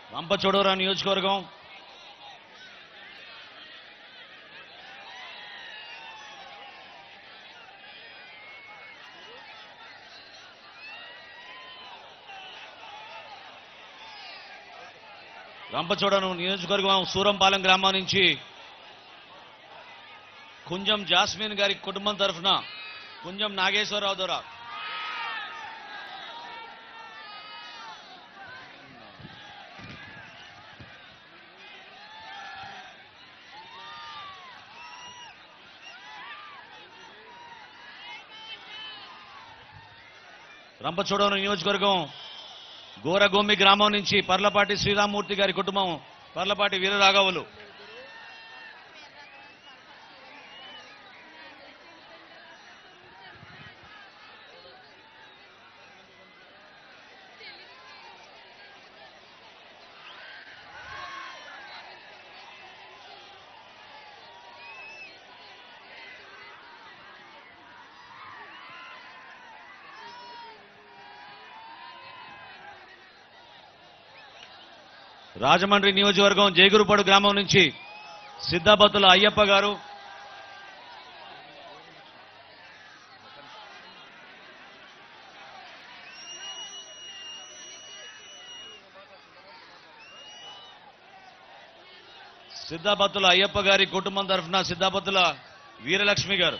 రంపచోడవరం నియోజకవర్గం రంపచోడవరం నియోజకవర్గం సూరంపాలెం గ్రామం నుంచి కుంజం జాస్మిన్ గారి కుటుంబం తరఫున కుంజం నాగేశ్వరరావు ద్వారా రంపచోడవరం నియోజకవర్గం గోరగొమ్మి గ్రామం నుంచి పర్లపాటి శ్రీరామూర్తి గారి కుటుంబం పర్లపాటి వీరరాఘవులు రాజమండ్రి నియోజకవర్గం జయగురుపాడు గ్రామం నుంచి సిద్ధాబత్తుల అయ్యప్ప గారు సిద్ధాబత్తుల అయ్యప్ప గారి కుటుంబం తరఫున సిద్ధాబత్తుల వీరలక్ష్మి గారు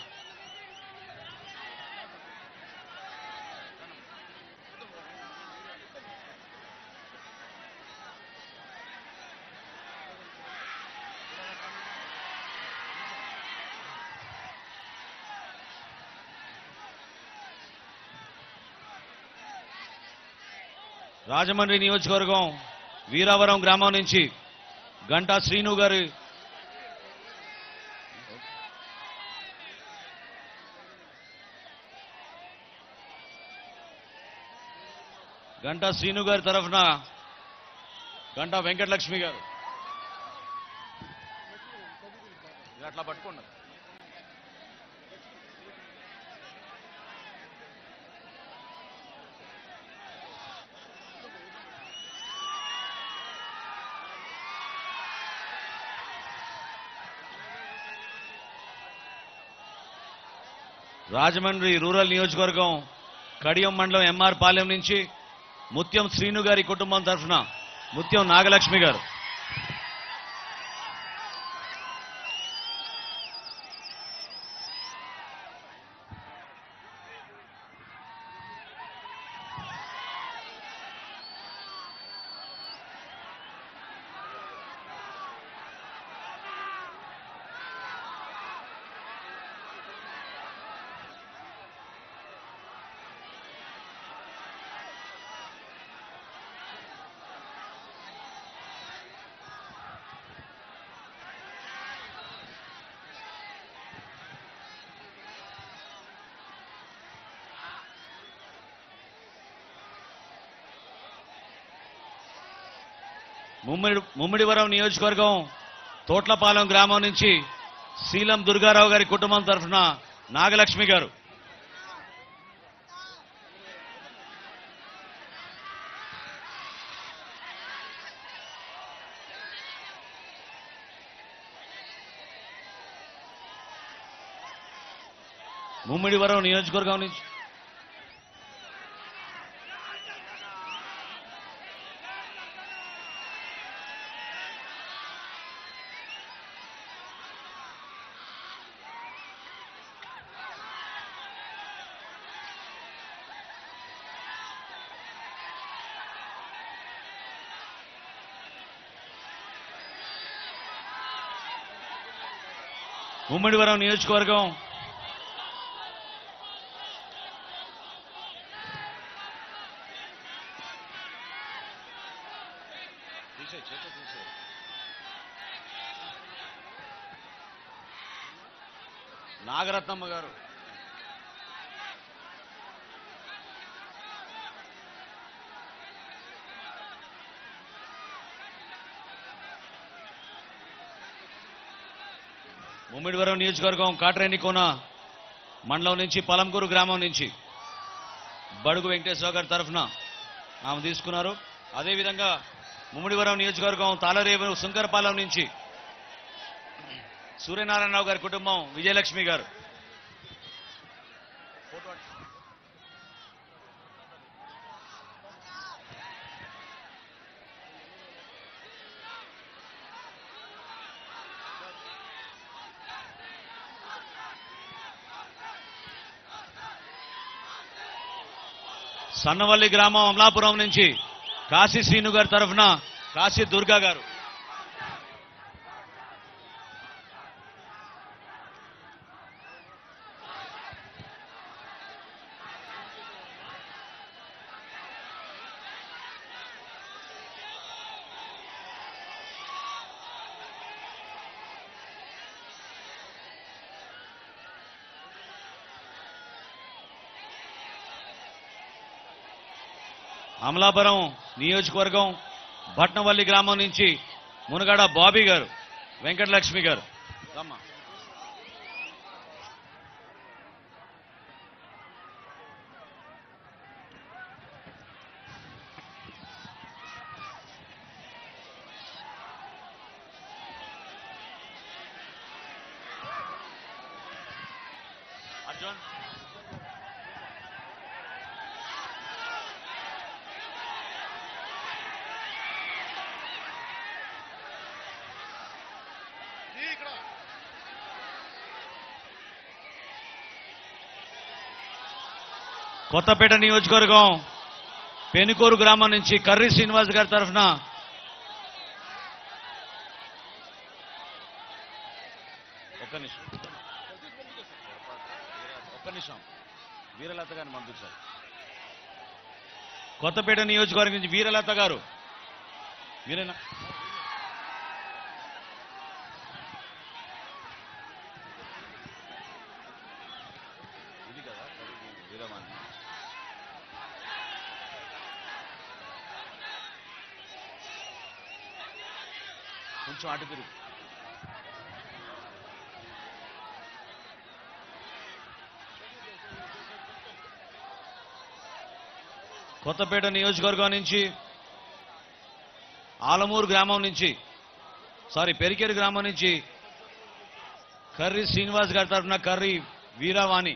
రాజమండ్రి నియోజకవర్గం వీరావరం గ్రామం నుంచి గంటా శ్రీను గారి గంటా శ్రీను గారి తరఫున గంటా వెంకటలక్ష్మి గారు ఇది అట్లా పట్టుకోండి రాజమండ్రి రూరల్ నియోజకవర్గం కడియం మండలం ఎంఆర్ పాలెం నుంచి ముత్యం శ్రీను గారి కుటుంబం తరఫున ముత్యం నాగలక్ష్మి గారు ముమ్మిడి ముమ్మిడివరం నియోజకవర్గం తోట్లపాలెం గ్రామం నుంచి శీలం దుర్గారావు గారి కుటుంబం తరఫున నాగలక్ష్మి గారు ముమ్మిడివరం నియోజకవర్గం నుంచి ముమ్మిడివరం నియోజకవర్గం నాగరత్నమ్మ గారు ముమ్మిడివరం నియోజకవర్గం కాట్రేని కోన మండలం నుంచి పలంకూరు గ్రామం నుంచి బడుగు వెంకటేశ్వర గారి తరఫున ఆమె తీసుకున్నారు అదేవిధంగా ముమ్మిడివరం నియోజకవర్గం తాళరేవు శంకరపాలెం నుంచి సూర్యనారాయణరావు గారి కుటుంబం విజయలక్ష్మి గారు సన్నవల్లి గ్రామం అమలాపురం నుంచి కాశీ శ్రీను గారి తరఫున కాశీ దుర్గా గారు అమలాపురం నియోజకవర్గం భట్నవల్లి గ్రామం నుంచి మునగాడ బాబీ గారు వెంకటలక్ష్మి గారు రమ్మా. అర్జున్ కొత్తపేట నియోజకవర్గం పెనుకూరు గ్రామం నుంచి కర్రీ శ్రీనివాస్ గారి తరఫున ఒక్క నిమిషం ఒక్క నిమిషం వీరలత గారిని పంపించారు కొత్తపేట నియోజకవర్గం నుంచి వీరలత గారు వీరేనా ఇది కదా వీరవాణి కొంచెం అటు తిరుగు కొత్తపేట నియోజకవర్గం నుంచి ఆలమూరు గ్రామం నుంచి సారీ పెరికేరు గ్రామం నుంచి కర్రీ శ్రీనివాస్ గారి తరఫున కర్రీ వీరావాణి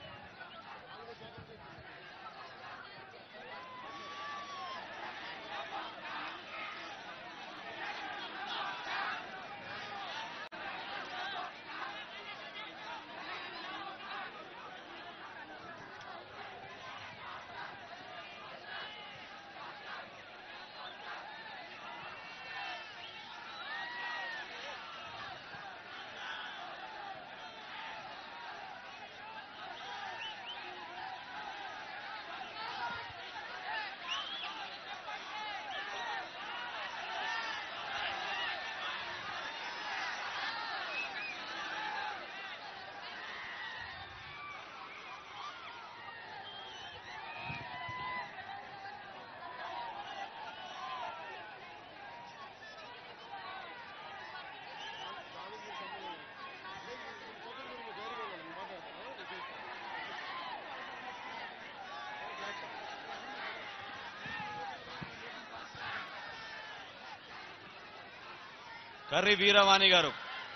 కర్రీ వీరవాణి గారు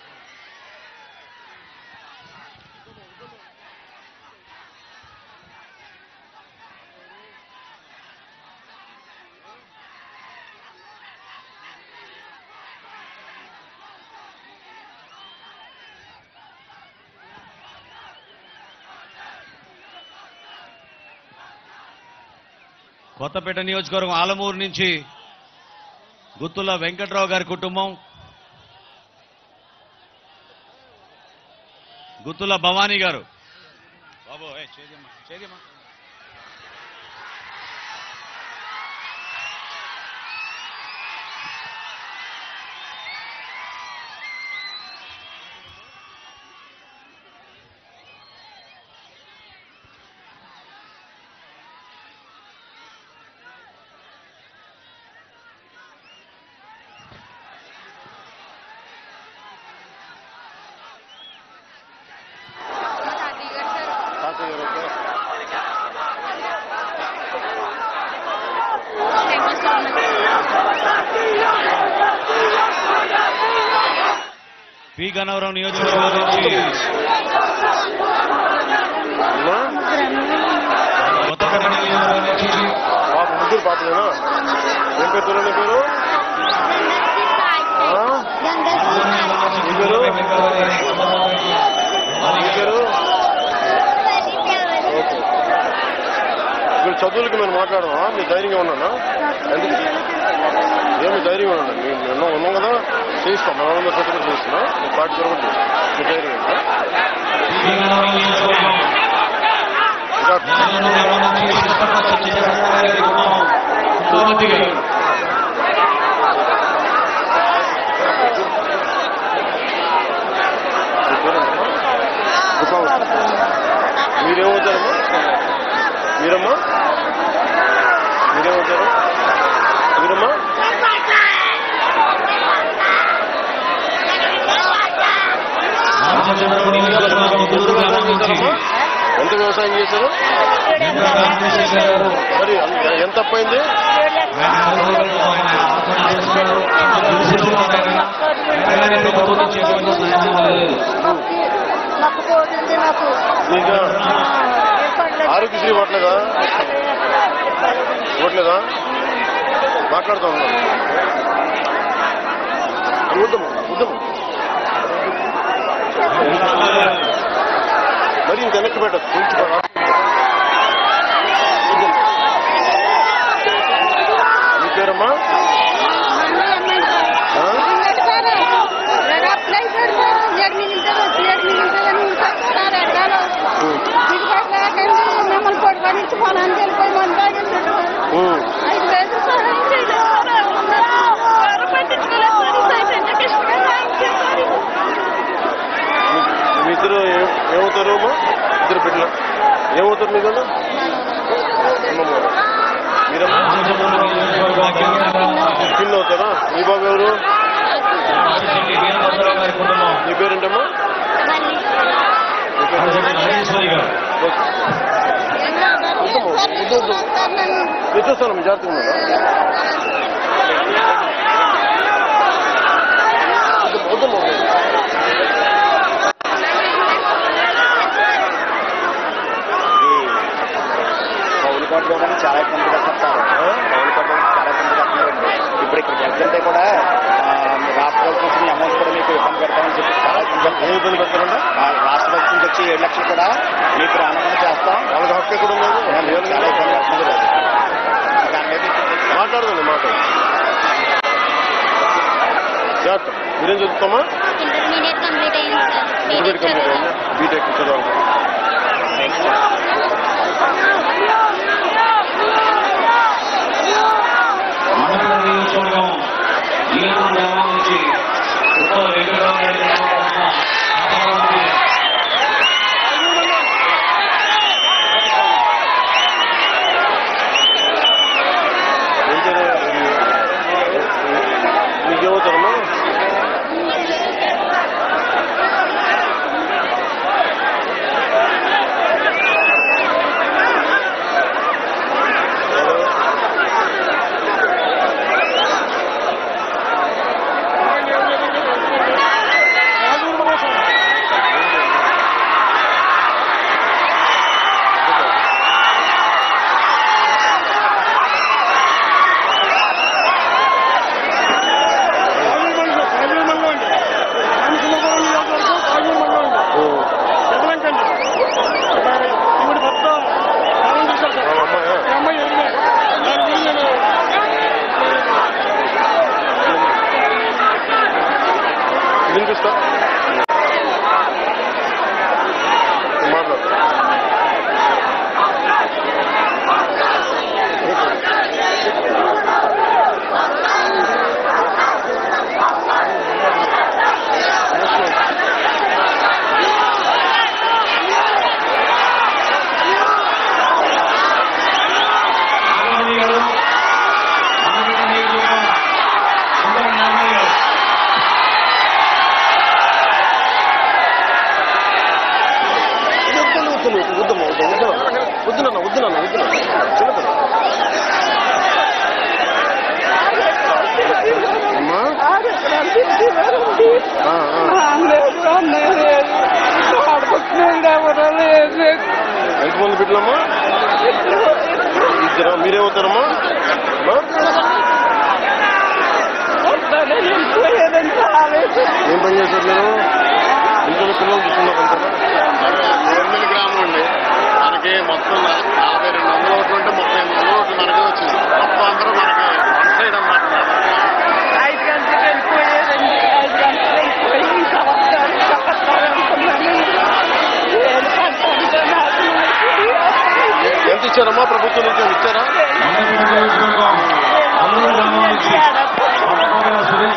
కొత్తపేట నియోజకవర్గం ఆలమూరు నుంచి గుత్తుల వెంకట్రావు గారి కుటుంబం గుత్తుల భవానీ గారు బాబు ఏ, చేదిమ్మా, చేదిమ్మా. Thank you so much. P Gannavaram నియోజకవర్గం నుంచి అమ్మా కొత్తపేట నియోజకవర్గం నుంచి పాప ముగ్గురు పాపలేనా ఏం పేరు చూడండి పేరు ఆ? మీ పేరు మీ పేరు ఓకే ఇప్పుడు చదువులకి మేము మాట్లాడమా మీ ధైర్యంగా ఉన్నానా ఎందుకు ఏమి ధైర్యంగా ఉన్నాను మేము ఉన్నాం ఉన్నాం కదా చేయిస్తాం మన వాళ్ళ సర్టిఫికేట్ చేస్తున్నా మీ పార్టీ తరఫున మీ ధైర్యం ఉందా? పి గన్నవరం నియోజకవర్గం ఇంకా నెల్లూరు గ్రామం నుంచి పుష్పక సత్యనారాయణ గారి కుటుంబం కుమావతి గారు మీ పేరేంటమ్మా? దుఃఖావతి. మీరేమవుతారమ్మా మీరమ్మా మీరేమవుతారు మీరమ్మా రామచంద్రపురం నియోజకవర్గం గుంటూరు గ్రామం నుంచి ఎంత వ్యవసాయం చేశారు నింద్ర రామకృష్ణ గారు మరి అంత- ఎంత అప్పైంది ఆయన సోదరులు ఆయన ఆత్మహత్య చేసుకున్నారు. తెలుసుకున్నారు ఆయన. ఆయన ప్రభుత్వం నుంచి ఎటువంటి సహాయం లేదు. నాకు పోతుంది నాకు ఇంకా ఆరోగ్యశ్రీ ఓట్లేదా ఓట్లేదా మాట్లాడుతూ ఉన్నాను వద్దమ్మా వద్దమ్మా మరి ఇంత వెనక్కి పెట్టదు కొంచెం వద్దమ్మా. మీ పేరమ్మా ఆ? అప్లై చేస్తాను ఏడు మిగులుతుంది ఏడు మిగులుతుందని సార్ ఎక్కడ ఉమ్. దిగుబడి రాకండి మిమ్మల్ని పొడిపడి నుంచి పొలానికి వెళ్ళిపోయి మంది తాగింది ఉమ్. ఐదు వేలు సహాయం చేయలేదు పట్టించుకోలేదు సార్ సైతం కృష్ణ సహాయం చేశారు మీ ఇద్దరు ఏ- ఏమవుతారు అమ్మా ఇద్దరు బిడ్డలు ఏమవుతారు మీ కదా అమ్మమ్మ మీరమ్మా రామచంద్రపురం నియోజకవర్గం కేంద్ర గ్రామం నుంచి పిన్ అవుతారా మీ బాబు ఎవరు రామశెట్టి వీరభద్రరావు గారి కుటుంబం మీ పేరేంటమ్మా మీ పేరు రామశెట్టి నాగేశ్వరి గారు తెచ్చేస్తాను మీ జాగ్రత్తగా ఉన్నారా వద్దమ్మా, వద్దమ్మా. పౌలు పట్టుకోవడానికి చాలా ఇబ్బంది పడుతుంటారు పౌలు పట్టుకోవడానికి చాలా ఇబ్బంది పడుతున్నారండి ఇప్పుడు ఇక్కడికి వెళ్తుంటే కూడా ఆ, రాష్ట్ర ప్రభుత్వం నుంచి మీ అమౌంట్ కూడా మీకు ఇబ్బంది పెడతామని చెప్పి చాలా ఇబ్బంది ఏ పడుతున్నారు. ఇబ్బంది పెడతారంట ఆ, రాష్ట్ర ప్రభుత్వం నుంచి వచ్చి ఏడు లక్షలు కూడా మీకు రానకుండా చేస్తాం వాళ్ళకి హక్కు ఎక్కడ ఉండదు చాలా ఇబ్బంది పడుతుంది దాని మీద మాట్లాడదండి మాట్లాడు జాగ్రత్త మీరేం చదువుతామా ఇంటర్మీడియట్ కంప్లీట్ అయింది సార్ ఇంటర్మీడియట్ కంప్లీట్ అయిందా బీటెక్ చదవాలి రామచంద్ర నియోజకవర్గం ఈలూరు గ్రామం నుంచి ఉత్తమ వెంకటరావు గారి కుటుంబం పాపరావుకి ఏం పేరు మీకేమవుతారమ్మా ఓ, వాళ్ళ అమ్మాయా వినిపిస్తా మాట్లాడు నాగమణి గారు రామచంద్ర నియోజకవర్గం సుందర నాగమణి గారు వద్దు వద్దు వద్దు వద్దు వద్దు వద్దు నాన్న వద్దు నాన్న వద్దు నాన్న చిన్నపిల్ల అమ్మా ఆ, ఆ. ఉన్నాయి లేదు ఆడుకుంటున్నాడు ఎవరో లేదు ఎంతమంది బిడ్డలమ్మా ఇద్దరు మీరేమవుతారమ్మా అమ్మా? వస్తానే వెళ్ళిపోయారని ఆవేశం ఏం పని చేశారు మీరు ఇంట్లో పిల్లలు చూసుకున్నారంటారా గవర్నమెంట్ గ్రామం అండి మనకి మొత్తం యాభై రెండు వందల ఓట్లు ఉంటే ముప్పై ఎనిమిది వందల ఓట్లు మనకే వచ్చింది మొత్తం అందరూ మనకి వన్ సైడ్ అన్నమాట ఐదు గంటలకు వెళ్ళిపోయారండి ఐదు గంటలకు వెళ్ళిపోయి ఈ సంవత్సరాలు చక్కగా అనుకున్నాను ఏడు పంటంతా నాశనం అయిపోయి ఎంత ఇచ్చారమ్మా ప్రభుత్వం నుంచి ఏమైనా ఇచ్చారా మండపేట నియోజకవర్గం అల్లూరు గ్రామం నుంచి మండపేట సురేష్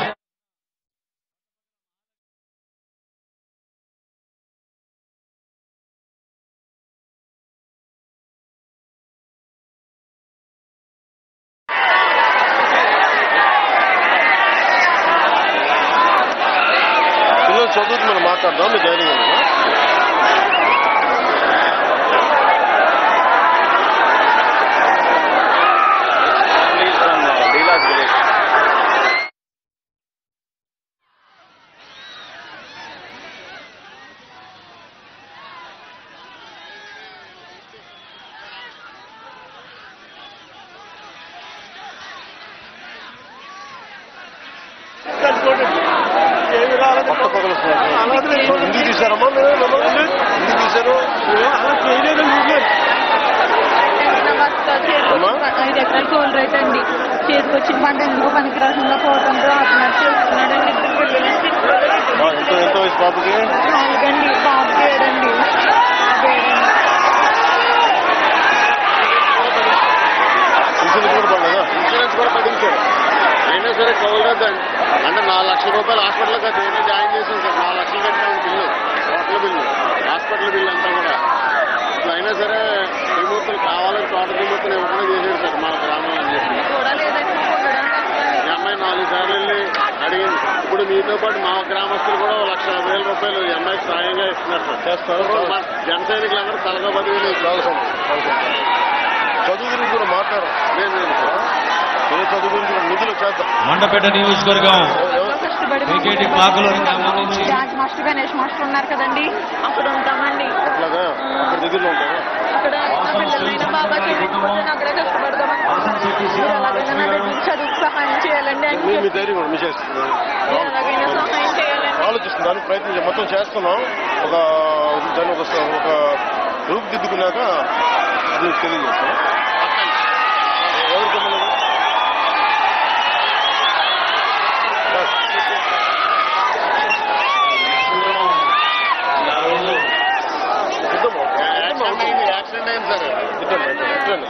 పిల్లలు చదువుతూ మనం మాట్లాడదాం మీ ధైర్యం ఉందా పక్క పక్కన ఎందుకు తీశారమ్మా మీరు మిమ్మల్ని? ఎందుకు తీశారు అమ్మా? ఐదు ఎకరాలు కోల్ రైట్ అండి చేతికొచ్చిన పంట ఎందుకు పనికి రాకుండా పోవడంతో ఆత్మహత్య చేసుకున్నాడండి ఆ, ఎంత ఎంత వయసు బాబుకి నాలుగండి బాబు ఏడండి ఇన్సూరెన్స్ కూడా పడలేదా ఇన్సూరెన్స్ కూడా పడించారు అయినా సరే కౌలద్దండి అంటే నాలుగు లక్షల రూపాయలు హాస్పిటల్ కదా ఏమీ జాయిన్ చేసాం సార్ నాలుగు లక్షలు కట్టాము bill hotel bill hospital bill అంతా కూడా ఇప్పుడు అయినా సరే విమూర్తులు కావాలని తోట విమూర్తులు ఇవ్వకుండా చేశారు సార్ మన గ్రామంలో అని చెప్పి కూడా లేదండి ఈ అమ్మాయి నాలుగు సార్లు వెళ్ళి అడిగింది ఇప్పుడు మీతో పాటు మా గ్రామస్తులు కూడా ఓ లక్ష యాభై వేల రూపాయలు ఈ అమ్మాయికి సాయంగా ఇస్తున్నారు సార్ చేస్తారు మా జన సైనికులందరూ తలగా పదివేలు ఇచ్చారు చాలా సంతోషం, చాలా సంతోషం. చదువు గురించి కూడా మాట్లాడు ఏ చదువు గురించి కూడా నిధులు చేద్దాం మండపేట నియోజకవర్గం ఎవ- కష్టపడి క్రికెట్ పాకులూరు గ్రామం నుంచి డాన్స్ మాస్టర్ గణేష్ మాస్టర్ ఉన్నారు కదండి అక్కడ ఉంటామండి అట్లాగా అక్కడ దగ్గరలో ఉంటారా అక్కడ మా పిల్లలైనా బాగా చదివించుకుంటే అక్కడే కష్టపడదామని మీరు ఎలాగైనా నా దగ్గర చదువుకు సహాయం చేయాలండి అని మీ మీ చెప్పి ధైర్యం కూడా మీ చేస్తుంది మీరు ఎలాగైనా సహాయం చేయాలండి ఆలోచిస్తుంది దానికి ప్రయత్నం చే- మొత్తం చేస్తున్నాం ఒక దాన్ని ఒక స- ఒక రూపుదిద్దుకున్నాక మీకు తెలియజేస్తాం ఎవరికి ఇవ్వలేదు? ఇద్దామా? యాక్సిడెంట్ అయింది యాక్సిడెంట్ అయింది సార్ ఇద్దామా? ఇద్దామా?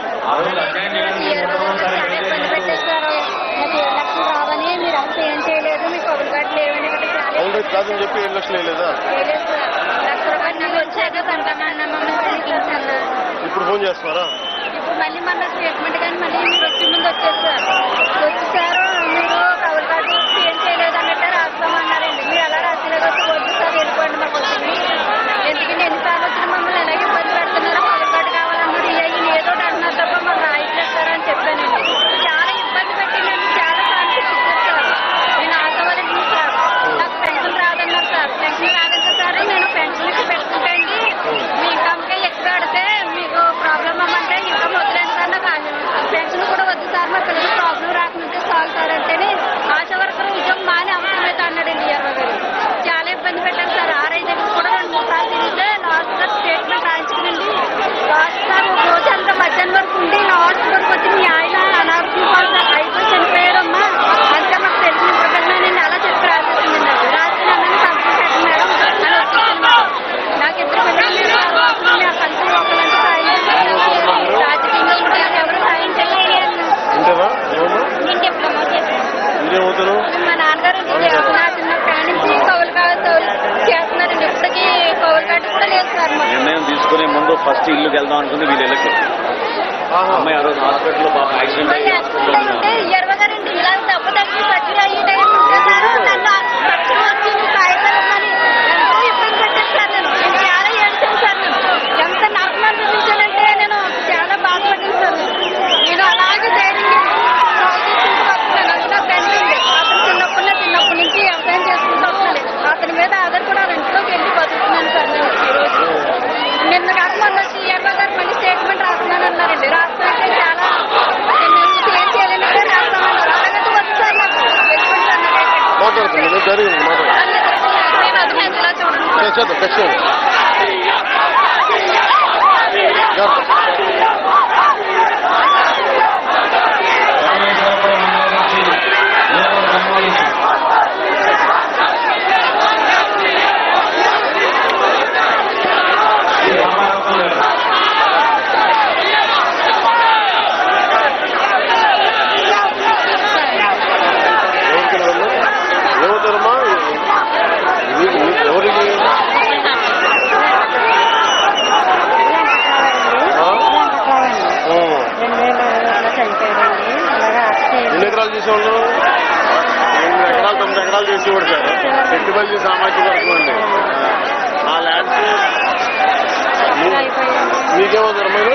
ఇబ్బంది పెట్టేస్తారు నాకు ఏడు లక్షలు రావని మీరు అసలు ఏం చేయలేదు మీకు కబులు గట్ట లేవని ఇక్కడ చాలా అవును కాదని చెప్పి ఏడు లక్షలు వేయలేదా చేయలేదు సార్. లక్ష రూపాయలు నాకు వచ్చాక కనకమన్న మమ్మల్ని తొలగించన్నారు ఇప్పుడు ఫోన్ చేస్తున్నారా ఇప్పుడు మళ్ళీ మన ట్రీట్మెంట్ కానీ మళ్ళీ మీరు వచ్చే ముందు వచ్చారు సార్ వచ్చేసారు మీరు కబులు గట్ట ఏం చేయలేదు అన్నట్టు రాస్తామన్నారండి మీరు ఎలా రాసలేదు వద్దు సార్ వెళ్ళిపోండి మాకు వద్దు ఎందుకంటే ఎన్నిసార్లు వచ్చినా మమ్మల్ని ఎలాగ ఇబ్బంది పెడుతున్నారు కబులు గట్ట కావాలన్నారు ఇయ్యి ఏదో ఒకటి అంటున్నారు తప్ప మాకు రాయిస్తారని చెప్పానండి చాలా ఇబ్బంది పెట్టిందండి చాలా కాన్ఫిడెన్స్ సార్ నేను ఆశవాళ్ళని సార్ నాకు పెన్షన్ రాదన్నారు సార్ పెన్షన్ రాదంటే సార్ నేను పెన్షన్కి పెట్టుకుంటండి మీ ఇన్కమ్కే ఎక్కువ కడితే మీకు ప్రాబ్లం అమ్మంటే ఇన్కమ్ వదిలేదు సార్ నాకు ఆ- పెన్షన్ కూడా వద్దు సార్ మా పిల్లలు ప్రాబ్లం రాకముందే చాలు సార్ అంటేనే ఆశ వర్కర్ ఉద్యోగం మాని అవసరమైతే అన్నాడండి ఇరవై గారు చాలా ఇబ్బంది పెట్టాను సార్ ఆర్ఐ దగ్గర కూడా రెండు మూడు సార్లు తిరిగితే లాస్ట్ సార్ స్టేట్మెంట్ రాయించుకునండి లాస్ట్ సార్ ఒక రోజు అంతా మధ్యాహ్నం వరకు ఉండి లాస్ట్ వరకు వచ్చి మీ ఆయన అనారోగ్యం పాలు సార్ అయిపోయి చనిపోయారమ్మా అంటే మాకు తెలిసిన ప్రకటన అలా చెప్పి రాసేసింది నాకు రాసి నన్ను కంప్లీట్ మేడం అని వచ్చేసింది మేడం. నాకు ఇద్దరు పిల్లలు నా కలిసి ఒకళ్ళంటే సాయం చేయాలి. రాజకీయంగా ఉంటే నాకు ఎవరు సాయం చేయాలి ఇంతేనా ఏమన్నా నేను డిప్లొమా చేశాను మీరేమవుతారు మా నాన్నగారు నా చిన్న కానించి కౌలు కౌలు చేస్తున్నారండి ఇప్పటికీ కౌలు కట్టు కూడా లేదు సార్ మాకు నిర్ణయం తీసుకునే ముందు ఫస్ట్ ఇల్లుకి వెళ్దాం అనుకుంది వీళ్ళు వెళ్ళకి అమ్మాయి ఆ రోజు హాస్పిటల్లో పాప యాక్సిడెంట్ మళ్ళీ యాక్సిడెంట్ ఉంటే ఇరవై గారండి ఇలా దెబ్బ తగ్గి సర్జరీ అయ్యి టైం ఉంటే సార్ నన్ను ఖర్చులు వచ్చి మీ కాగితాలమ్మని ఎంతో ఇబ్బంది పెట్టాను సార్ నేను నేను చాలా ఏడ్చాను సార్ నేను ఎంత నరకం అనిపించానంటే నేను చాలా బాధపడ్డాను సార్ నేను అలాగే ధైర్యం చేసుకుంటూ వస్తున్నాను అది నా తండ్రి అతను చిన్నప్పటి నుంచి చిన్నప్పటి నుంచి వ్యవసాయం చేసుకుంటూ వస్తున్నాను అతని మీద ఆధారపడాలి ఇంట్లో నువ్వు ధైర్యం ఉంది, మాట్లాడు నేను అభినేతలా చూడండి చేద్దాం ఖచ్చితంగా జాగ్రత్త. పరమేశ్వరపురం మండలం నుంచి ఏలూరు గ్రామం నుంచి శ్రీ రామారావు గారు. ఎవరికి వెళ్ళాలి? ఏమవుతారమ్మా ఇది- ఇది ఎవరికి ఆ? ఉం. రెండు వేల ఇరవైలో చనిపోయాడండి అలాగా ఎన్ని ఎకరాలు చేసేవాళ్ళు ఎనిమిది ఎకరాలు తొమ్మిది ఎకరాలు చేసి కూడా సార్ పెట్టుబడి సామాజిక వర్గం అండి ఆ ల్యాండ్స్ అయిపోయింది మీకేమవుతారు మీరు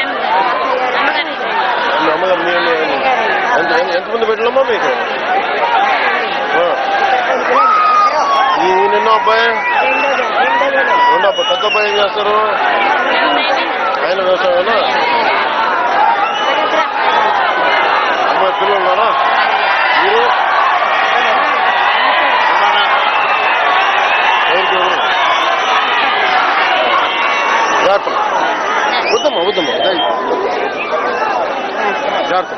మీ అమ్మగారు మీ మీ- ఎంత ఎంత- ఎంతమంది పెట్టలమ్మా మీకు ఆ. ఈ నిన్న అబ్బాయి రెండో అబ్బాయి పెద్ద అబ్బాయి ఏం చేస్తారు ఆయన వ్యవసాయమేనా అమ్మాయి పిల్లలు ఉన్నారా మీరు ఎవరికి ఎవరు? జాగ్రత్త వద్దమ్మా వద్దమ్మా దయ జాగ్రత్త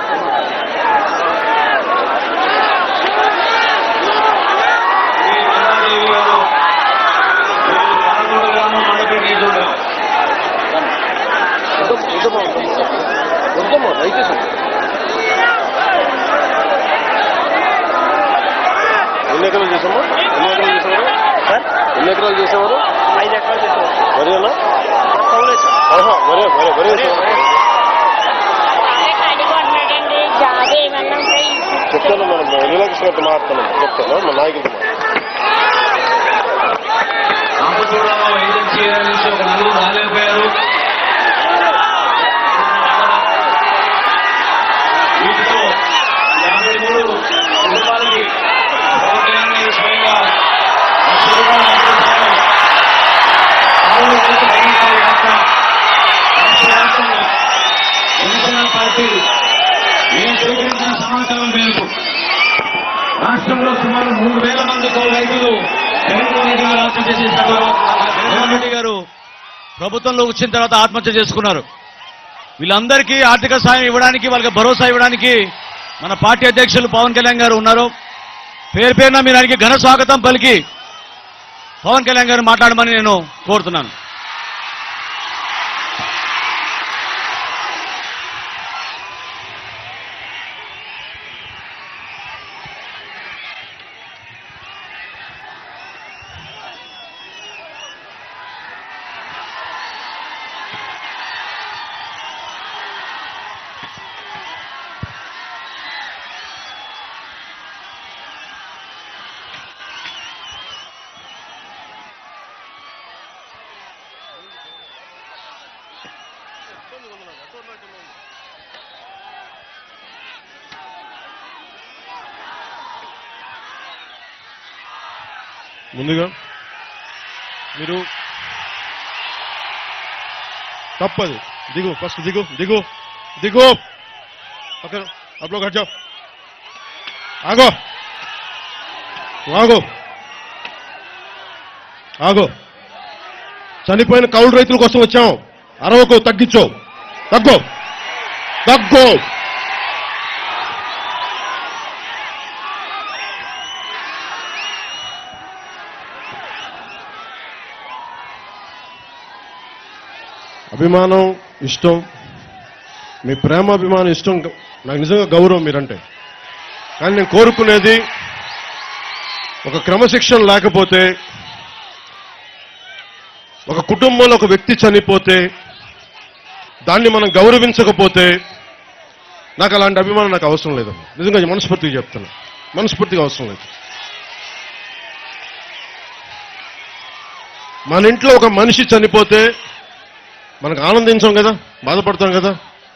శ్రీ చంద్రదేవి గారు వీరు పాలకొండ గ్రామం మండపి నియోజకవర్గం వద్దమ్మా వద్దమ్మా వద్దమ్మా దయచేసి ఎన్ని ఎకరాలు చేసామా ఎన్ని ఎకరాలు చేసేవారు ఎన్ని ఎకరాలు చేసేవారు ఐదు ఎకరాలు చేసాం వరేనా కౌలు వేసాం. ఆహా వరే వరే వరే వేసేవారు. అడిగొంటున్నాడండి జాబ్ ఏమన్నా ఉంటే చెప్తాను మనం రిలాక్స్ మాట్లాడుతున్నాం చెప్తాను మన నాయకుడితో రామచూడరావు ఏజెన్సీ ఏరియా నుంచి ఒక నలుగురు రాలేకపోయారు వీటితో యాభై మూడు కుటుంబాలకి పవన్ కళ్యాణ్ గారు స్వయంగా లక్ష రూపాయల ఆర్థిక సాయం ఆవుల రైతు వైద్య యాత్ర రాష్ట్ర వ్యాప్తంగా జనసేన పార్టీ నేను స్వీకరించిన సమాచారం మేరకు రాష్ట్రంలో సుమారు మూడు వేల మంది కౌలు రైతులు జగన్మోహన్ రెడ్డి గారు ఆత్మహత్య చేశారు జగన్మోహన్ రెడ్డి గారు ప్రభుత్వంలో వచ్చిన తర్వాత ఆత్మహత్య చేసుకున్నారు వీళ్ళందరికీ ఆర్థిక సాయం ఇవ్వడానికి వాళ్ళకి భరోసా ఇవ్వడానికి మన పార్టీ అధ్యక్షులు పవన్ కళ్యాణ్ గారు ఉన్నారు పేరు పేరున మీరు ఆయనకి ఘన స్వాగతం పలికి పవన్ కళ్యాణ్ గారు మాట్లాడమని నేను కోరుతున్నాను ముందుగా మీరు తప్పదు దిగు ఫస్ట్ దిగు దిగు దిగు ఓకే అప్పుడు హట్ జాओ ఆగో ఆగో ఆగో చనిపోయిన కౌలు రైతుల కోసం వచ్చాం అరవకు తగ్గించో తగ్గో తగ్గో అభిమానం ఇష్టం మీ ప్రేమ అభిమానం ఇష్టం నాకు నిజంగా గౌరవం మీరంటే కానీ నేను కోరుకునేది ఒక క్రమశిక్షణ లేకపోతే ఒక కుటుంబంలో ఒక వ్యక్తి చనిపోతే దాన్ని మనం గౌరవించకపోతే నాకు అలాంటి అభిమానం నాకు అవసరం లేదు నిజంగా మనస్ఫూర్తిగా చెప్తాను మనస్ఫూర్తిగా అవసరం లేదు మన ఇంట్లో ఒక మనిషి చనిపోతే మనకు ఆనందించాం కదా బాధపడతాం కదా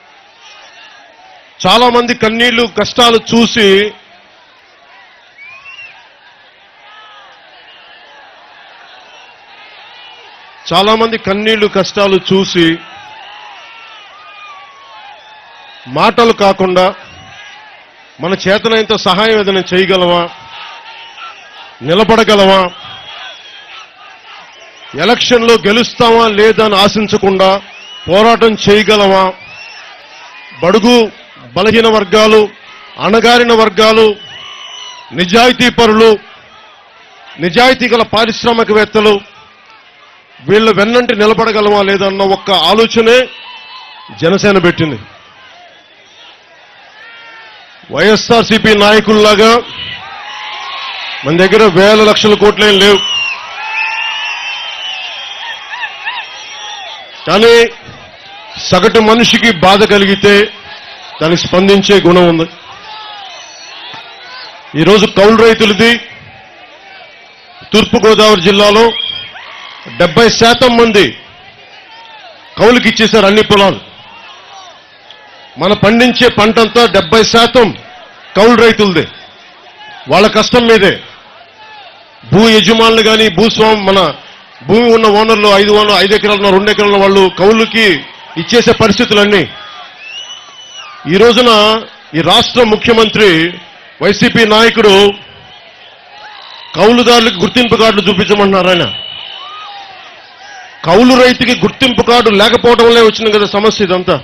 చాలా మంది కన్నీళ్లు కష్టాలు చూసి చాలా మంది కన్నీళ్లు కష్టాలు చూసి మాటలు కాకుండా మన చేతనైనంత సహాయం ఏదైనా చేయగలమా నిలబడగలమా ఎలక్షన్లో గెలుస్తామా లేదా అని ఆశించకుండా పోరాటం చేయగలమా బడుగు బలహీన వర్గాలు అణగారిన వర్గాలు నిజాయితీ పరులు నిజాయితీ గల పారిశ్రామికవేత్తలు వీళ్ళ వెన్నంటి నిలబడగలమా లేదన్న ఒక్క ఆలోచనే జనసేన పెట్టింది వైఎస్ఆర్సీపీ నాయకుల్లాగా మన దగ్గర వేల లక్షల కోట్లేం లేవు కానీ సగటు మనిషికి బాధ కలిగితే దానికి స్పందించే గుణం ఉంది ఈరోజు కౌలు రైతులది తూర్పుగోదావరి జిల్లాలో డెబ్బై శాతం మంది కౌలుకి ఇచ్చేశారు అన్ని పొలాలు మన పండించే పంటంతా డెబ్బై శాతం కౌలు రైతులదే వాళ్ళ కష్టం మీదే భూ యజమానులు కానీ భూస్వామి మన భూమి ఉన్న ఓనర్లు ఐదు ఓనర్ ఐదు ఎకరాల రెండు ఎకరాల వాళ్ళు కౌలుకి ఇచ్చేసే పరిస్థితులన్నీ ఈ రోజున ఈ రాష్ట్ర ముఖ్యమంత్రి వైసీపీ నాయకుడు కౌలుదారులకు గుర్తింపు కార్డులు చూపించమంటున్నారు ఆయన కౌలు రైతుకి గుర్తింపు కార్డు లేకపోవడం వల్లే వచ్చింది కదా సమస్య ఇదంతా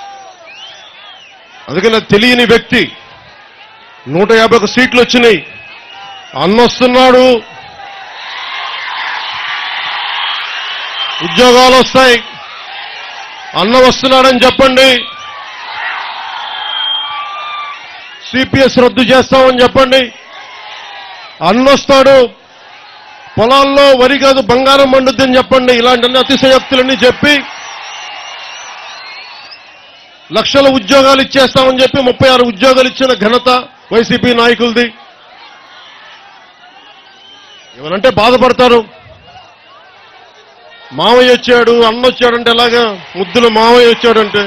అందుకని అది తెలియని వ్యక్తి నూట యాభై ఒక సీట్లు వచ్చినాయి అన్నొస్తున్నాడు ఉద్యోగాలు వస్తాయి అన్న వస్తున్నాడని చెప్పండి సిపిఎస్ రద్దు చేస్తామని చెప్పండి అన్నొస్తాడు పొలాల్లో వరి కాదు బంగారం పండుద్దని చెప్పండి ఇలాంటి అతిశయోక్తులన్నీ చెప్పి లక్షల ఉద్యోగాలు ఇచ్చేస్తామని చెప్పి ముప్పై ఆరు ఉద్యోగాలు ఇచ్చిన ఘనత వైసీపీ నాయకులది ఏమనంటే బాధపడతారు మావయ్య వచ్చాడు అన్న వచ్చాడంటే ఎలాగా ముద్దుల మావయ్య వచ్చాడంటే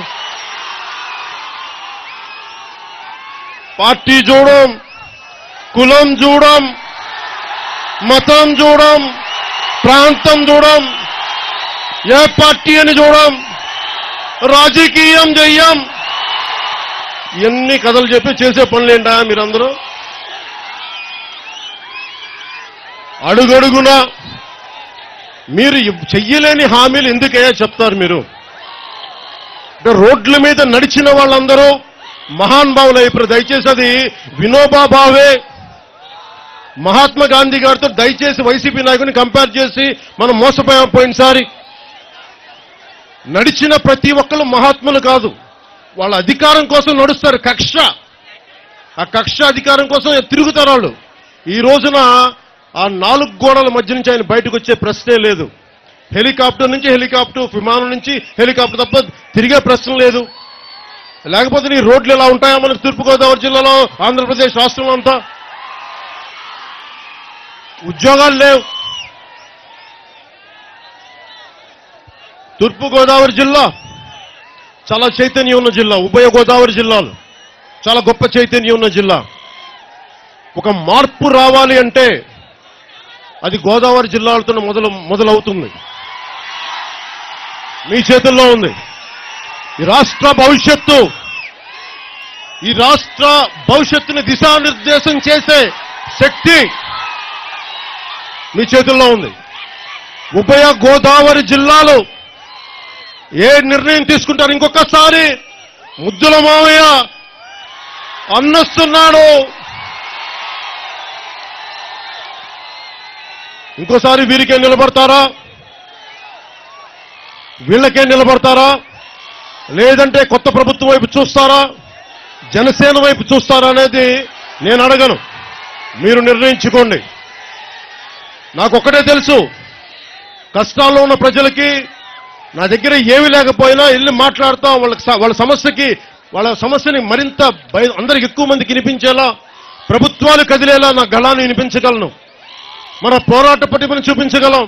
పార్టీ చూడం కులం చూడం మతం చూడం ప్రాంతం చూడం ఏ పార్టీ అని చూడం రాజకీయం చెయ్యం ఎన్ని కథలు చెప్పి చేసే పనులేంటా మీరందరూ అడుగడుగునా మీరు ఇవ్- చెయ్యలేని హామీలు ఎందుకయ్యా చెప్తారు మీరు అంటే రోడ్ల మీద నడిచిన వాళ్ళందరూ మహాన్ భావులు ఇప్పుడు దయచేసి అది వినోబా భావే మహాత్మా గాంధీ గారితో దయచేసి వైసీపీ నాయకుని కంపేర్ చేసి మనం మోసపోయాం పోయినసారి నడిచిన ప్రతి ఒక్కరు మహాత్ములు కాదు వాళ్ళ అధికారం కోసం నడుస్తారు కక్ష ఆ కక్ష అధికారం కోసం తిరుగుతారు వాళ్ళు ఈ రోజున ఆ నాలుగు గోడల మధ్య నుంచి ఆయన బయటకు వచ్చే ప్రశ్నే లేదు హెలికాప్టర్ నుంచి హెలికాప్టర్ విమానం నుంచి హెలికాప్టర్ తప్ప తిరిగే ప్రశ్న లేదు లేకపోతే నీ రోడ్లు ఎలా ఉంటాయా మనకు తూర్పుగోదావరి జిల్లాలో ఆంధ్రప్రదేశ్ రాష్ట్రంలో అంతా ఉద్యోగాలు లేవు తూర్పుగోదావరి జిల్లా చాలా చైతన్యం ఉన్న జిల్లా ఉభయ గోదావరి జిల్లాలు చాలా గొప్ప చైతన్యం ఉన్న జిల్లా ఒక మార్పు రావాలి అంటే అది గోదావరి జిల్లాలతో మొదలు మొదలవుతుంది మీ చేతుల్లో ఉంది ఈ రాష్ట్ర భవిష్యత్తు ఈ రాష్ట్ర భవిష్యత్తుని దిశానిర్దేశం చేసే శక్తి మీ చేతుల్లో ఉంది ఉభయ గోదావరి జిల్లాలు ఏ నిర్ణయం తీసుకుంటారు ఇంకొకసారి ముద్దుల మావయ్య అన్నస్తున్నాడు ఇంకోసారి వీరికే నిలబడతారా వీళ్ళకే నిలబడతారా లేదంటే కొత్త ప్రభుత్వం వైపు చూస్తారా జనసేన వైపు చూస్తారా అనేది నేను అడగను మీరు నిర్ణయించుకోండి నాకు ఒక్కటే తెలుసు కష్టాల్లో ఉన్న ప్రజలకి నా దగ్గర ఏమి లేకపోయినా వెళ్ళి మాట్లాడతాం వాళ్ళకి స- వాళ్ళ సమస్యకి వాళ్ళ సమస్యని మరింత భయ- అందరికి ఎక్కువ మందికి వినిపించేలా ప్రభుత్వాలు కదిలేలా నా గళాన్ని వినిపించగలను మన పోరాట పటిమను చూపించగలం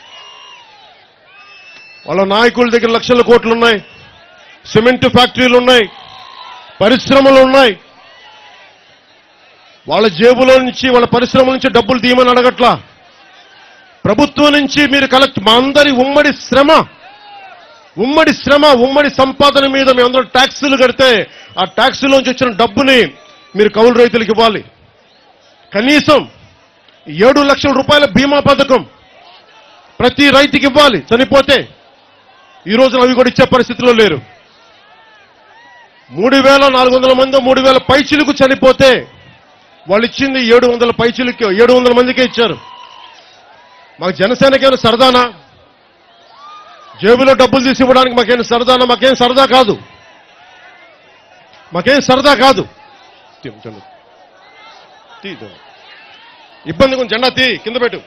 వాళ్ళ నాయకుల దగ్గర లక్షల కోట్లు ఉన్నాయి సిమెంట్ ఫ్యాక్టరీలు ఉన్నాయి పరిశ్రమలు ఉన్నాయి వాళ్ళ జేబులో నుంచి వాళ్ళ పరిశ్రమల నుంచి డబ్బులు తీయమని అడగట్లా ప్రభుత్వం నుంచి మీరు కలెక్ట్ మా అందరి ఉమ్మడి శ్రమ ఉమ్మడి శ్రమ ఉమ్మడి సంపాదన మీద మేమందరం ట్యాక్సులు కడితే ఆ ట్యాక్సులోంచి వచ్చిన డబ్బుని మీరు కౌలు రైతులకు ఇవ్వాలి కనీసం ఏడు లక్షల రూపాయల బీమా పథకం ప్రతి రైతుకి ఇవ్వాలి చనిపోతే ఈ రోజున అవి కూడా ఇచ్చే పరిస్థితిలో లేరు మూడు వేల నాలుగు వందల మంది మూడు వేల పైచిలకు చనిపోతే వాళ్ళు ఇచ్చింది ఏడు వందల పైచిలకి ఏడు వందల మందికే ఇచ్చారు మాకు జనసేనకేమైనా సరదానా జేబులో డబ్బులు తీసి ఇవ్వడానికి మాకేం సరదానా మాకేం సరదా కాదు మాకేం సరదా కాదు తీ, జెండా. తీ, జెండా. ఇబ్బంది కొంచెం జెండా తీ కింద పెట్టు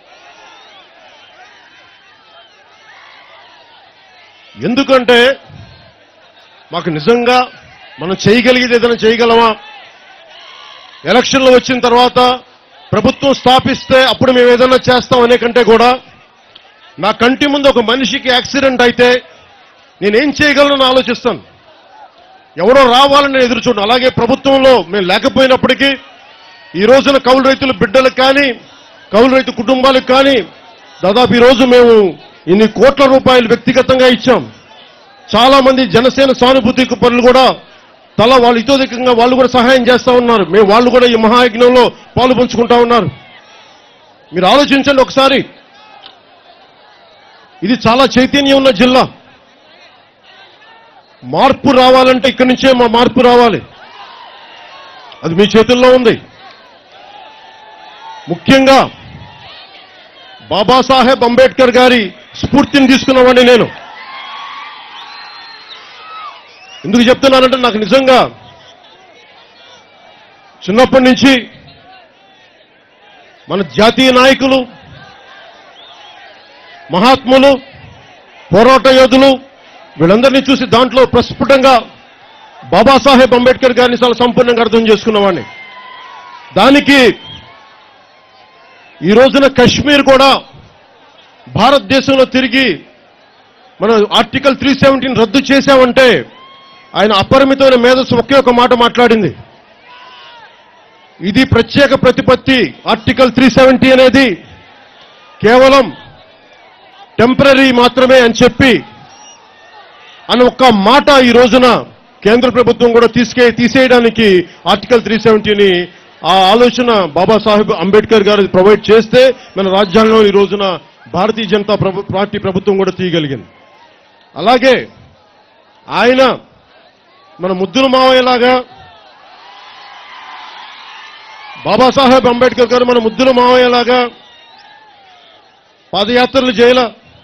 ఎందుకంటే మాకు నిజంగా మనం చేయగలిగేది ఏదైనా చేయగలమా ఎలక్షన్లు వచ్చిన తర్వాత ప్రభుత్వం స్థాపిస్తే అప్పుడు మేము ఏదైనా చేస్తాం అనే కంటే కూడా నా కంటి ముందు ఒక మనిషికి యాక్సిడెంట్ అయితే నేనేం చేయగలను ఆలోచిస్తాను ఎవరో రావాలని నేను ఎదురు చూడను అలాగే ప్రభుత్వంలో మేము లేకపోయినప్పటికీ ఈ రోజున కౌలు రైతుల బిడ్డలకు కానీ కౌలు రైతు కుటుంబాలకు కానీ దాదాపు ఈ రోజు మేము ఇన్ని కోట్ల రూపాయలు వ్యక్తిగతంగా ఇచ్చాం చాలా మంది జనసేన సానుభూతి పనులు కూడా తల వాళ్ళు ఇతోధికంగా వాళ్ళు కూడా సహాయం చేస్తా ఉన్నారు మేము వాళ్ళు కూడా ఈ మహాయజ్ఞంలో పాలు పంచుకుంటా ఉన్నారు మీరు ఆలోచించండి ఒకసారి ఇది చాలా చైతన్యం ఉన్న జిల్లా మార్పు రావాలంటే ఇక్కడి నుంచే మా మార్పు రావాలి అది మీ చేతుల్లో ఉంది ముఖ్యంగా బాబాసాహెబ్ అంబేద్కర్ గారి స్ఫూర్తిని తీసుకున్నవాడిని నేను ఎందుకు చెప్తున్నానంటే నాకు నిజంగా చిన్నప్పటి నుంచి మన జాతీయ నాయకులు మహాత్ములు పోరాట యోధులు వీళ్ళందరినీ చూసి దాంట్లో ప్రస్ఫుటంగా బాబాసాహెబ్ అంబేద్కర్ గారిని చాలా సంపూర్ణంగా అర్థం చేసుకున్నవాడిని దానికి ఈ రోజున కశ్మీర్ కూడా భారతదేశంలో తిరిగి మనం ఆర్టికల్ త్రీ సెవెంటీన్ రద్దు చేశామంటే ఆయన అపరిమితమైన మేధస్సు ఒకే ఒక మాట మాట్లాడింది ఇది ప్రత్యేక ప్రతిపత్తి ఆర్టికల్ త్రీ సెవెంటీ అనేది కేవలం టెంపరీ మాత్రమే అని చెప్పి అని ఒక్క మాట ఈ రోజున కేంద్ర ప్రభుత్వం కూడా తీసుకే తీసేయడానికి ఆర్టికల్ త్రీ సెవెంటీని ఆ ఆలోచన బాబాసాహెబ్ అంబేద్కర్ గారు ప్రొవైడ్ చేస్తే మన రాజ్యాంగం ఈ రోజున భారతీయ జనతా ప్రభు పార్టీ ప్రభుత్వం కూడా తీయగలిగింది అలాగే ఆయన మన ముద్దుల మావయ్యలాగా బాబాసాహెబ్ అంబేద్కర్ గారు మన ముద్దుల మావయ్యలాగా పాదయాత్రలు చేయాల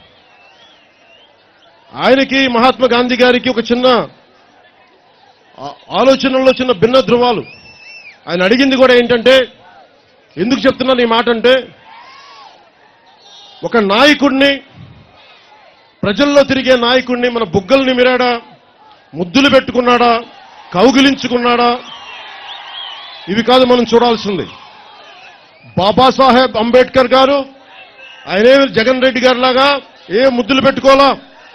ఆయనకి మహాత్మా గాంధీ గారికి ఒక చిన్న ఆ- ఆలోచనలో చిన్న భిన్న ధృవాలు ఆయన అడిగింది కూడా ఏంటంటే ఎందుకు చెప్తున్నాను ఈ మాట అంటే ఒక నాయకుడిని ప్రజల్లో తిరిగే నాయకుడిని మన బుగ్గల్ని మిరాడా ముద్దులు పెట్టుకున్నాడా కౌగిలించుకున్నాడా ఇవి కాదు మనం చూడాల్సింది బాబాసాహెబ్ అంబేద్కర్ గారు ఆయనేమి జగన్ రెడ్డి గారి లాగా ఏ ముద్దులు పెట్టుకోవాలా